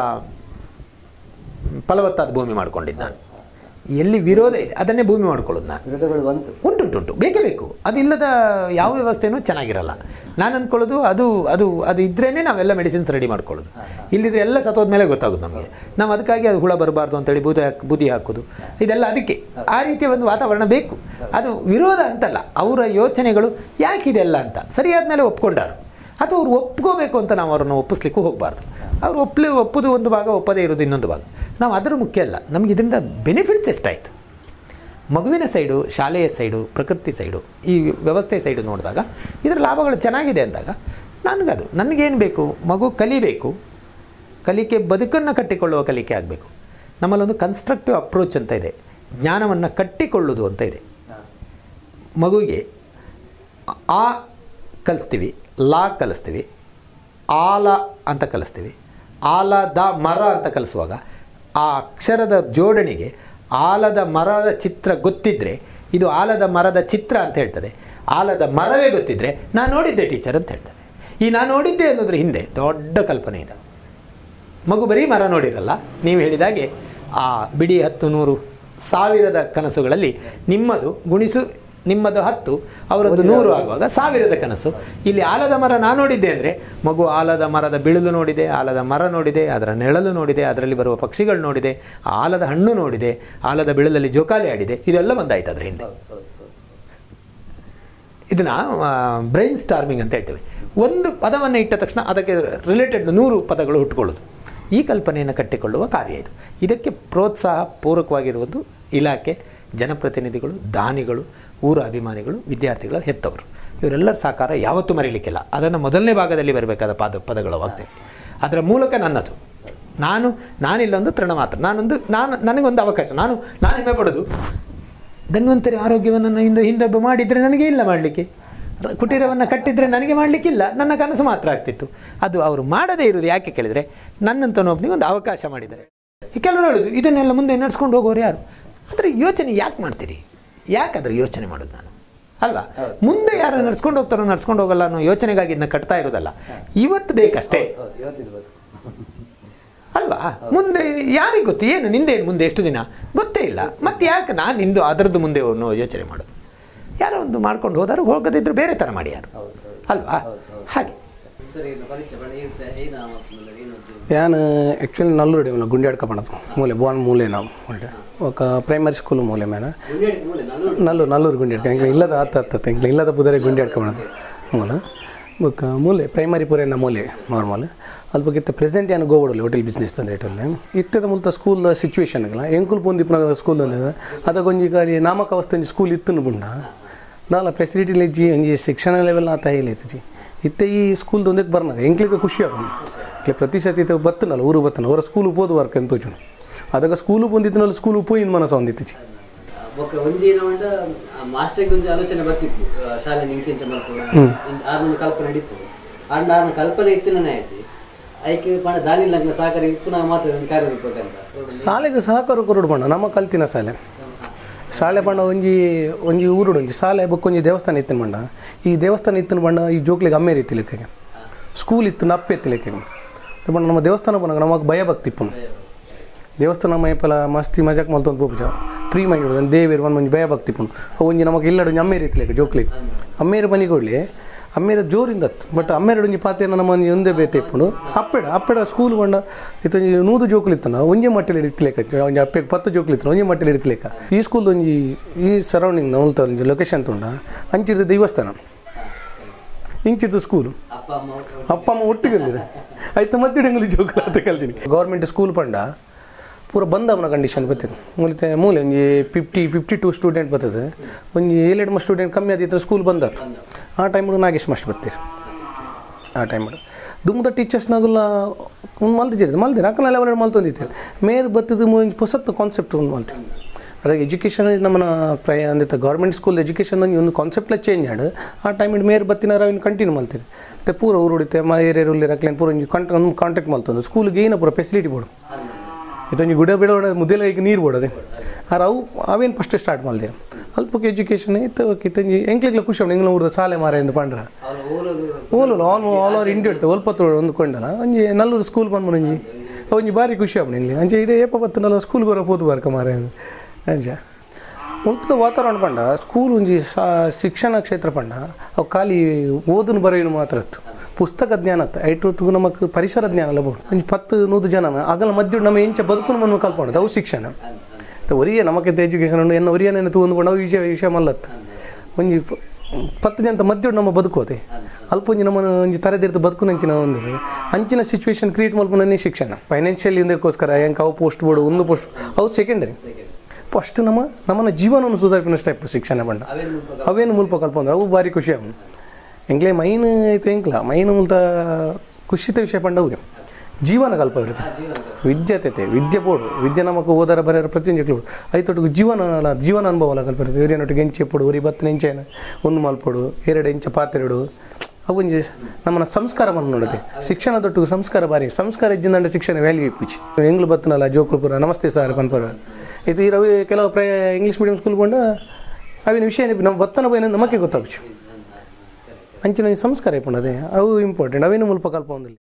ಫಲವತ್ತಾದ ಭೂಮಿ ಮಾಡ್ಕೊಂಡಿದ್ದು ನಾನು ಎಲ್ಲಿ ವಿರೋಧ ಇದೆ ಅದನ್ನೇ ಭೂಮಿ ಮಾಡ್ಕೊಳ್ಳೋದು ನಾನು ವಿರೋಧಗಳು ಬಂತು ಉಂಟುಂಟುಂಟು ಬೇಕೇ ಬೇಕು ಅದಿಲ್ಲದ ಯಾವ ವ್ಯವಸ್ಥೆನೂ ಚೆನ್ನಾಗಿರಲ್ಲ ನಾನು ಅಂದ್ಕೊಳ್ಳೋದು ಅದು ಅದು ಅದು ಇದ್ರೇ ನಾವೆಲ್ಲ ಮೆಡಿಸಿನ್ಸ್ ರೆಡಿ ಮಾಡ್ಕೊಳ್ಳೋದು ಇಲ್ಲಿದ್ರೆ ಎಲ್ಲ ಸತ್ತೋದ್ಮೇಲೆ ಗೊತ್ತಾಗೋದು ನಮಗೆ ನಾವು ಅದಕ್ಕಾಗಿ ಅದು ಹುಳ ಬರಬಾರ್ದು ಅಂತೇಳಿ ಬೂದಿ ಹಾಕಿ ಬೂದಿ ಹಾಕೋದು ಇದೆಲ್ಲ ಅದಕ್ಕೆ ಆ ರೀತಿಯ ಒಂದು ವಾತಾವರಣ ಬೇಕು ಅದು ವಿರೋಧ ಅಂತಲ್ಲ ಅವರ ಯೋಚನೆಗಳು ಯಾಕಿದೆಲ್ಲ ಅಂತ ಸರಿಯಾದ ಮೇಲೆ ಒಪ್ಕೊಂಡಾರು ಅಥವಾ ಅವ್ರು ಒಪ್ಕೋಬೇಕು ಅಂತ ನಾವು ಅವ್ರನ್ನ ಒಪ್ಪಿಸ್ಲಿಕ್ಕೂ ಹೋಗಬಾರ್ದು ಅವ್ರು ಒಪ್ಪಲಿ ಒಪ್ಪೋದು ಒಂದು ಭಾಗ ಒಪ್ಪದೇ ಇರೋದು ಇನ್ನೊಂದು ಭಾಗ ನಾವು ಅದರ ಮುಖ್ಯ ಅಲ್ಲ ನಮಗೆ ಇದರಿಂದ ಬೆನಿಫಿಟ್ಸ್ ಎಷ್ಟಾಯಿತು ಮಗುವಿನ ಸೈಡು ಶಾಲೆಯ ಸೈಡು ಪ್ರಕೃತಿ ಸೈಡು ಈ ವ್ಯವಸ್ಥೆ ಸೈಡು ನೋಡಿದಾಗ ಇದರ ಲಾಭಗಳು ಚೆನ್ನಾಗಿದೆ ಅಂದಾಗ ನನಗದು ನನಗೇನು ಬೇಕು ಮಗು ಕಲಿಬೇಕು ಕಲಿಕೆ ಬದುಕನ್ನು ಕಟ್ಟಿಕೊಳ್ಳುವ ಕಲಿಕೆ ಆಗಬೇಕು ನಮ್ಮಲ್ಲೊಂದು ಕನ್ಸ್ಟ್ರಕ್ಟಿವ್ ಅಪ್ರೋಚ್ ಅಂತ ಇದೆ ಜ್ಞಾನವನ್ನು ಕಟ್ಟಿಕೊಳ್ಳೋದು ಅಂತ ಇದೆ ಮಗುವಿಗೆ ಆ ಕಲಿಸ್ತೀವಿ ಲಾ ಕಲಿಸ್ತೀವಿ ಆಲ ಅಂತ ಕಲಿಸ್ತೀವಿ ಆಲದ ಮರ ಅಂತ ಕಲಿಸುವಾಗ ಆ ಅಕ್ಷರದ ಜೋಡಣೆಗೆ ಆಲದ ಮರದ ಚಿತ್ರ ಗೊತ್ತಿದ್ದರೆ ಇದು ಆಲದ ಮರದ ಚಿತ್ರ ಅಂತ ಹೇಳ್ತದೆ ಆಲದ ಮರವೇ ಗೊತ್ತಿದ್ದರೆ ನಾನು ನೋಡಿದ್ದೆ ಟೀಚರ್ ಅಂತ ಹೇಳ್ತದೆ ಈ ನಾನು ನೋಡಿದ್ದೆ ಅನ್ನೋದ್ರ ಹಿಂದೆ ದೊಡ್ಡ ಕಲ್ಪನೆ ಇದೆ ಮಗು ಬರೀ ಮರ ನೋಡಿರಲ್ಲ ನೀವು ಹೇಳಿದಾಗೆ ಆ ಬಿಡಿ ಹತ್ತು ನೂರು ಸಾವಿರದ ಕನಸುಗಳಲ್ಲಿ ನಿಮ್ಮದು ಗುಣಿಸು ನಿಮ್ಮದು ಹತ್ತು ಅವರದ್ದು ನೂರು ಆಗುವಾಗ ಸಾವಿರದ ಕನಸು ಇಲ್ಲಿ ಆಲದ ಮರ ನಾನು ನೋಡಿದ್ದೆ ಅಂದರೆ ಮಗು ಆಲದ ಮರದ ಬಿಳಿಲು ನೋಡಿದೆ ಆಲದ ಮರ ನೋಡಿದೆ ಅದರ ನೆಳಲು ನೋಡಿದೆ ಅದರಲ್ಲಿ ಬರುವ ಪಕ್ಷಿಗಳು ನೋಡಿದೆ ಆ ಆಲದ ಹಣ್ಣು ನೋಡಿದೆ ಆಲದ ಬಿಳಲಲ್ಲಿ ಜೋಕಾಲಿ ಆಡಿದೆ ಇದೆಲ್ಲ ಬಂದಾಯ್ತು ಅದರ ಹಿಂದೆ ಇದನ್ನು ಬ್ರೈನ್ ಸ್ಟಾರ್ಮಿಂಗ್ ಅಂತ ಹೇಳ್ತೇವೆ ಒಂದು ಪದವನ್ನು ಇಟ್ಟ ತಕ್ಷಣ ಅದಕ್ಕೆ ರಿಲೇಟೆಡ್ ನೂರು ಪದಗಳು ಹುಟ್ಟುಕೊಳ್ಳೋದು ಈ ಕಲ್ಪನೆಯನ್ನು ಕಟ್ಟಿಕೊಳ್ಳುವ ಕಾರ್ಯ ಇದು ಇದಕ್ಕೆ ಪ್ರೋತ್ಸಾಹ ಪೂರಕವಾಗಿರುವುದು ಇಲಾಖೆ ಜನಪ್ರತಿನಿಧಿಗಳು ದಾನಿಗಳು ಊರ ಅಭಿಮಾನಿಗಳು ವಿದ್ಯಾರ್ಥಿಗಳ ಹೆತ್ತವರು ಇವರೆಲ್ಲರ ಸಹಕಾರ ಯಾವತ್ತೂ ಮರೀಲಿಕ್ಕಿಲ್ಲ ಅದನ್ನು ಮೊದಲನೇ ಭಾಗದಲ್ಲಿ ಬರಬೇಕಾದ ಪದ ಪದಗಳ ವಾಕ್ಯ ಅದರ ಮೂಲಕ ನನ್ನದು ನಾನು ನಾನಿಲ್ಲೊಂದು ತೃಣ ಮಾತ್ರ ನಾನೊಂದು ನಾನು ನನಗೊಂದು ಅವಕಾಶ ನಾನು ನಾನು ಹೆಮ್ಮೆ ಪಡೋದು ಧನ್ವಂತರಿ ಆರೋಗ್ಯವನ್ನು ಹಿಂದೆ ಹಿಂದೊಬ್ಬ ಮಾಡಿದರೆ ನನಗೆ ಇಲ್ಲ ಮಾಡಲಿಕ್ಕೆ ಕುಟೀರವನ್ನು ಕಟ್ಟಿದರೆ ನನಗೆ ಮಾಡಲಿಕ್ಕಿಲ್ಲ ನನ್ನ ಕನಸು ಮಾತ್ರ ಆಗ್ತಿತ್ತು ಅದು ಅವರು ಮಾಡದೇ ಇರೋದು ಯಾಕೆ ಕೇಳಿದರೆ ನನ್ನಂತನೊಬ್ಬನಿಗೆ ಒಂದು ಅವಕಾಶ ಮಾಡಿದ್ದಾರೆ ಈ ಕೆಲವರು ಹೇಳೋದು ಇದನ್ನೆಲ್ಲ ಮುಂದೆ ನಡೆಸ್ಕೊಂಡು ಹೋಗೋರು ಯಾರು ಅದರ ಯೋಚನೆ ಯಾಕೆ ಮಾಡ್ತೀರಿ ಯಾಕೆ ಅದರ ಯೋಚನೆ ಮಾಡೋದು ನಾನು ಅಲ್ವಾ ಮುಂದೆ ಯಾರು ನಡ್ಸ್ಕೊಂಡು ಹೋಗ್ತಾರೋ ನಡ್ಸ್ಕೊಂಡು ಹೋಗಲ್ಲ ಅನ್ನೋ ಯೋಚನೆಗಾಗಿ ಇದನ್ನ ಕಟ್ತಾ ಇರೋದಲ್ಲ ಇವತ್ತು ಬೇಕಷ್ಟೇ ಅಲ್ವಾ ಮುಂದೆ ಯಾರಿಗೆ ಗೊತ್ತು ಏನು ನಿಂದೆ ಏನು ಮುಂದೆ ಎಷ್ಟು ದಿನ ಗೊತ್ತೇ ಇಲ್ಲ ಮತ್ತೆ ಯಾಕೆ ನಾನು ನಿಂದು ಅದರದ್ದು ಮುಂದೆ ಅನ್ನೋ ಯೋಚನೆ ಮಾಡೋದು ಯಾರೋ ಒಂದು ಮಾಡ್ಕೊಂಡು ಹೋದಾರು ಹೋಗದಿದ್ರು ಬೇರೆ ಥರ ಮಾಡಿ ಯಾರು ಅಲ್ವಾ ಹಾಗೆ ಯಾನ್ ಆ್ಯಕ್ಚುಲಿ ನಲ್ಲೂರು ನಾವು ಗುಂಡ್ಯಾಡ್ಕ ಪಣದು ಮೂಲೆ ಬೋನ್ ಮೂಲೆ ನಾವು ಒಳ್ಳೆ ఒక ಪ್ರೈಮರಿ ಸ್ಕೂಲ್ ಮೂಲೆ ಮೇನ ನಲ್ಲೂರು ನಲ್ಲೂರು ಗುಂಡ್ಯಾಡ್ಕ ಇಂಗ್ಲ ಇಲ್ಲದ ಹತ್ತು ಹತ್ತು ಇಂಗ್ಲ ಇಲ್ಲದ ಪುದರೆ ಗುಂಡ್ಯಾಡ್ಕ ಪಣದು ಮೂಲ ಬೊಕ್ಕ ಮೂಲೆ ಪ್ರೈಮರಿ ಪೂರೆನ ಮೂಲೆ ನಾರ್ಮಲ್ ಅಲ್ಪ ಗಿತ್ತ ಪ್ರೆಸೆಂಟ್ ಏನು ಗೋವಡಲ್ಲಿ ಹೋಟೆಲ್ ಬಿಸ್ನೆಸ್ ತಂದ್ರೆ ಇಟ್ಟಲ್ಲಿ ಇತ್ತದ ಮುಲ್ತ ಸ್ಕೂಲ್ ಸಿಚುವೇಶನ್ಗಳ ಎಂಕುಲ್ ಪೊಂದಿಪ್ಪನ ಸ್ಕೂಲ್ ಅದಕ್ಕೊಂಜಿ ಖಾಲಿ ನಾಮಕ ಅವಸ್ಥೆ ಸ್ಕೂಲ್ ಇತ್ತನು ಬುಂಡ ದಾಲ ಫೆಸಿಲಿಟಿ ಇಜ್ಜಿ ಒಂಜಿ ಶಿಕ್ಷಣ ಲೆವೆಲ್ ಆತ ಹೇಳೈತಿ ಇತ್ತೆ ಈ ಸ್ಕೂಲ್ ಒಂದಕ್ಕೆ ಬರ್ನಾಗ ಎಂಕ್ಲಿಗೆ ಖುಷಿ ಆಗೋಣ ಇಟ್ಲೆ ಪ್ರತಿ ಸತಿ ಇತ್ತ ಬತ್ತನಲ್ಲ ಊರು ಬತ್ತನ ಅವರ ಸ್ಕೂಲ್ ಹೋದ ವರ್ಕ್ ಅಂತ ತೋಚುನು ಅದಕ್ಕೆ ಸ್ಕೂಲು ಬಂದಿತ್ತಿನಲ್ಲ ಸ್ಕೂಲ್ ಪೋಯಿನ ಮನಸ್ಸು ಹೊಂದಿತ್ತಿಚಿ ಬೊಕ್ಕ ಒಂಜಿ ಏನ ಉಂಡ ಮಾಸ್ಟರ್ಗೆ ಒಂಜಿ ಆಲೋಚನೆ ಬರ್ತಿತ್ತು ಆ, ಶಾಲೆ ಇಂಚೆಂಚ ಮಲ್ಪುಡು ಆರ್ನೊಂದು ಕಲ್ಪನೆ ಹಿಡಿತು ಆರ್ನ ಆರ್ನ ಕಲ್ಪನೆ ಇತ್ತಿನೇ ಆಯ್ತು ಐಕೆ ಪಣ ದಾನಿ ಲಗ್ನ ಸಾಕರಿ ಇಪ್ಪು ನಾವು ಮಾತ್ರ ಒಂದು ಕಾರ್ಯ ರೂಪಕ್ಕಂತ ಶಾಲೆಗೆ ಸಹಕಾರ ಕೊರಡು ಬಣ್ಣ ನಮ್ಮ ಕಲ್ತಿನ ಶಾಲೆ ಶಾಲೆ ಬಣ್ಣ ಒಂಜಿ ಒಂಜಿ ಊರುಡು ಒಂಜಿ ಶಾಲೆ ಬೊಕ್ಕ ಒಂಜಿ ದೇವಸ್ಥಾನ ಇತ್ತಿನ ಬಣ್ಣ ಈ ದೇವಸ್ಥಾನ ಇತ್ತಿನ ಬಣ್ಣ ಈ ಜೋಕ್ಲಿಗೆ ಅಮ್ಮೆ ರೀತಿ ಲೆಕ್ಕಗೆ ಸ್ಕೂಲ್ ಇತ್ತು ನಪ್ಪೆ ಎತ್ತಿ ಲೆಕ್ಕಗೆ ಬಣ್ಣ ನಮ್ಮ ದೇವಸ್ಥಾನ ಬಂದಾಗ ನಮಗೆ ಭಯ ಭಕ್ತಿ ಇಪ್ಪನು ದೇವಸ್ಥಾನ ಮೈಪಲ ಮಸ್ತಿ ಮಜಾಕ್ ಮಲ್ತೊಂದು ಪೋಪುಜ ಫ್ರೀ ಮೈಂಡ್ ಒಂದು ದೇವೇರು ಒಂದು ಮಂಜಿ ಭಯ ಭಕ್ತಿ ಇಪ್ಪನು ಒಂಜಿ ನಮಗೆ ಇಲ್ಲಡು ಒಂಜಿ ಅಮ್ಮೇರಿ ಇತ್ತು ಲೆಕ್ಕ ಜೋಕ್ಲಿಗೆ ಅಮ್ಮೇರು ಬನಿ ಕೊಡ್ಲಿ ಅಮ್ಮೇರ ಜೋರಿಂದ ಬಟ್ ಅಮ್ಮೇರ ಒಂಜಿ ಪಾತೆನ ನಮ್ಮ ಒಂಜಿ ಒಂದೇ ಬೇತೆ ಇಪ್ಪುನು ಅಪ್ಪೆಡ ಅಪ್ಪೆಡ ಸ್ಕೂಲ್ ಬಂಡ ಇತ್ತು ನೂದು ಜೋಕುಲು ಇತ್ತನ ಒಂಜೆ ಮಟ್ಟಲ್ಲಿ ಹಿಡಿತ್ಲೇಕ ಒಂಜಿ ಅಪ್ಪೆಗೆ ಪತ್ತು ಜೋಕುಲು ಇತ್ತು ಒಂಜೆ ಮಟ್ಟಲ್ಲಿ ಹಿಡಿತ್ಲೇಕ ಈ ಸ್ಕೂಲ್ ಒಂಜಿ ಈ ಸರೌಂಡಿಂಗ್ ನಲ್ತ ಒಂಜಿ ಲೊಕೇಶನ್ ತುಂಡ ಅಂಚಿರ್ದ ದೇವಸ್ಥಾನ ಇಂಚಿರ್ದ ಸ್ಕೂಲು ಅಪ್ಪ ಅಮ್ಮ ಅಪ್ಪ ಅಮ್ಮ ಒಟ್ಟಿಗೆ ಇಲ್ಲಿದೆ ಆಯ್ತು ಮತ್ತೆ ಇಂಗ್ಲೀಷ್ ಜೋಕುಲ ಅಂತ ಕಲ್ತೀನಿ ಗೌರ್ಮೆಂಟ್ ಸ್ಕೂಲ್ ಪಂಡ ಪೂರ ಬಂದ್ ಅವನ ಕಂಡೀಷನ್ ಬರ್ತದೆ ಮೂಲತೆ ಮೂಲೆ ಒಂಜಿ ಫಿಫ್ಟಿ ಫಿಫ್ಟಿ ಟು ಸ್ಟೂಡೆಂಟ್ ಬರ್ತದೆ ಒಂಜಿ ಏಳೆರಡು ಮ ಸ್ಟೂಡೆಂಟ್ ಕಮ್ಮಿ ಆದಿತ್ತು ಸ್ಕೂಲ್ ಬಂದತ್ತು ಆ ಟೈಮ್ ನಾಗೇಶ್ ಮಾಸ್ಟರ್ ಬರ್ತೀರಿ ಆ ಟೈಮ್ ದುಮ್ದ ಟೀಚರ್ಸ್ನಾಗೆಲ್ಲ ಒಂದು ಮಲ್ತಿದ್ದೀರಿ ಮಲ್ತೀರಿ ಅಕ್ಕನೆಲ್ಲ ಅವರೆಲ್ಲ ಮಲ್ತೊಂದಿದ್ದೀರಿ ಮೇರ್ ಬತ್ತದ ಮುಂಚೆ ಹೊಸತ್ತು ಕಾನ್ಸೆಪ್ಟ್ ಒಂದು ಮಲ್ತೀರಿ ಅದಾಗ ಎಜುಕೇಷನ್ ನಮ್ಮನ್ನ ಪ್ರಯ ಅಂದಿತ್ತು ಗೌರ್ಮೆಂಟ್ ಸ್ಕೂಲ್ ಎಜುಕೇಷನ್ ಒಂದು ಕಾನ್ಸೆಪ್ಟ್ಲ ಚೇಂಜ್ ಆಡು ಆ ಟೈಮ್ ಮೇರ್ ಬತ್ತಿನಾರ ಅವ್ನು ಕಂಟಿನ್ಯೂ ಮಲ್ತೀರಿ ಮತ್ತು ಪೂರ ಊರು ಹೊಡಿತೆ ಮ ಏರಿಯಾ ಉಲ್ಲಿ ರಕ್ಲೇನ್ ಪೂರ ಕಾಂಟ್ ಒಂದು ಕಾಂಟ್ಯಾಕ್ಟ್ ಮಲ್ತಂದು ಸ್ಕೂಲ್ಗೆ ಏನು ಪೂರ ಫೆಸಿಲಿಟಿ ಬೋಡು ಇದೊಂದು ಗುಡ ಬಿಡ ಮುದ್ದೆಲ್ಲ ಈಗ ನೀರು ಬೋಡದೆ ಆರು ಅವು ಅವೇನು ಫಸ್ಟ್ ಸ್ಟಾರ್ಟ್ ಮಾಡಿದೆ ಅಲ್ಪಕ್ಕೆ ಎಜುಕೇಷನ್ ಇತ್ತು ಕಿತ್ತಂಜಿ ಎಂಕ್ಲಿಗ್ಲ ಖುಷಿ ಅವ್ನು ಎಂಗ್ಲ ಊರದ ಸಾಲೆ ಮಾರ ಎಂದು ಪಂಡ್ರ ಓಲಲ್ಲ ಆಲ್ ಆಲ್ ಓವರ್ ಇಂಡಿಯಾ ಇಡ್ತೇವೆ ಒಲ್ಪತ್ತು ಹೊಂದ್ಕೊಂಡಲ್ಲ ಒಂಜಿ ನಲ್ಲೂರು ಸ್ಕೂಲ್ ಬಂದು ಒಂಜಿ ಒಂಜಿ ಬಾರಿ ಖುಷಿ ಅವ್ನು ಎಂಗ್ಲಿ ಅಂಚೆ ಇಡೇ ಏಪ ಬತ್ತು ನಲ್ಲ ಸ್ಕೂಲ್ಗೆ ಬರೋ ಪೋದು ಬಾರ್ಕ ಮಾರ ಅಂಚ ಮುಂತದ ವಾತಾವರಣ ಪಂಡ ಸ್ಕೂಲ್ ಒಂಜಿ ಸಾ ಶಿಕ್ಷಣ ಕ್ಷೇತ್ರ ಪಂಡ ಅವು ಖಾಲಿ ಓದನು ಬರೆಯನು ಮಾತ್ರ ಇತ್ತು ಪುಸ್ತಕ ಜ್ಞಾನ ಇತ್ತು ಐಟು ನಮಕ್ ಪರಿಸರ ಜ್ಞಾನ ಎಲ್ಲ ಬೋದು ಒಂಜಿ ಪತ್ತು ನೂರು ಜನ ಅಗಲ ಮಧ್ಯ ನಮ್ಮ ಎಂಚ ಬದುಕು ನಮ್ಮ ಕಲ್ಪೊಂಡದು ಅವು ಶಿಕ್ಷಣ ಮತ್ತೆ ಒರಿಯೇ ನಮಕಿಂತ ಎಜುಕೇಷನ್ ಉಂಡು ಎನ್ನ ಒರಿಯನೇನು ತಗೊಂಡ್ಕೊಂಡು ಅವು ವಿಷಯ ವಿಷಯ ಮಲ್ಲತ್ತು ಒಂಜಿ ಪ- ಪತ್ತು ಜನ ಮಧ್ಯ ನಮ್ಮ ಬದುಕೋದೆ ಅಲ್ಪ ಒಂಜಿ ನಮ್ಮ ಒಂಜಿ ತರದಿರ್ತು ಬದುಕು ನಂಚಿನ ಒಂದು ಅಂಚಿನ ಸಿಚುವೇಶನ್ ಕ್ರಿಯೇಟ್ ಮಲ್ಪನೇ ಶಿಕ್ಷಣ ಫೈನಾನ್ಷಿಯಲ್ ಇಂದಕ್ಕೋಸ್ಕರ ಹೆಂಗೆ ಅವು ಪೋಸ್ಟ್ ಬೋರ್ಡು ಒಂದು ಪೋಸ್ಟ್ ಅವು ಸೆಕೆಂಡರಿ ಫಸ್ಟ್ ನಮ್ಮ ನಮ್ಮನ್ನ ಜೀವನವನ್ನು ಸುಧಾರಿಪಿನ ಸ್ಟೆಪ್ ಶಿಕ್ಷಣ ಬಂಡ ಅವೇನು ಮುಲ್ಪ ಕಲ್ಪಂದ್ರೆ ಅವು ಭಾರಿ ಖುಷಿ ಅವು ಎಂಗ್ಲೇ ಮೈನ್ ಐತೆ ಎಂಕ್ಲ ಮೈನ್ ಮುಲ್ತ ಖುಷಿತ ವಿಷಯ ಪಂಡ ಅವ್ಗೆ ಜೀವನ ಕಲ್ಪ ಇರುತ್ತೆ ವಿದ್ಯಾತೆ ವಿದ್ಯೆ ಪೋಡು ವಿದ್ಯೆ ನಮಕ್ ಓದರ ಬರೆಯರ ಪ್ರತಿಯೊಂದು ಐತೊಟ್ಟಿಗೆ ಜೀವನ ಜೀವನ ಅನುಭವ ಕಲ್ಪಿರುತ್ತೆ ಹಿರಿಯನೊಟ್ಟಿಗೆ ಎಂಚೆ ಪೋಡು ಒರಿ ಬತ್ತನ ಎಂಚೆನ ಒಂದು ಮಲ್ಪೋಡು ಎರಡು ಎಂಚ ಪಾತ್ರೆಡು ಅವೊಂಜಿ ನಮ್ಮನ್ನ ಸಂಸ್ಕಾರ ಬಂದು ನೋಡುತ್ತೆ ಶಿಕ್ಷಣದೊಟ್ಟಿಗೆ ಸಂಸ್ಕಾರ ಬಾರಿ ಸಂಸ್ಕಾರ ಇದ್ದಿಂದಂಡ ಶಿಕ್ಷಣ ವ್ಯಾಲ್ಯೂ ಇಪ್ಪಿಚಿ ಎಂಗ್ಲು ಬತ್ತನಲ್ಲ ಜೋಕುಲ್ಪುರ ನಮಸ್ತೆ ಸರ್ ಪನ್ಪುರ ಇದು ಈ ರವಿ ಕೆಲವು ಪ್ರಯ ಇಂಗ್ಲೀಷ್ ಮೀಡಿಯಂ ಸ್ಕೂಲ್ ಬಂಡ ಅವಿನ ವಿಷಯ ನೆನಪು ನಮ್ಮ ಬತ್ತನ ಬೈನ ನಮಕ್ಕೆ ಗೊತ್ತಾಗ್ಚು ಅಂಚಿನ ಸಂಸ್ಕಾರ ಇಪ್ಪುಂಡು ಅದೇ ಅವು ಇಂಪಾರ್ಟೆಂಟ್ ಅವೇನು ಮುಲ್ಪ ಕಲ್ಪ ಒಂದಿಲ್ಲ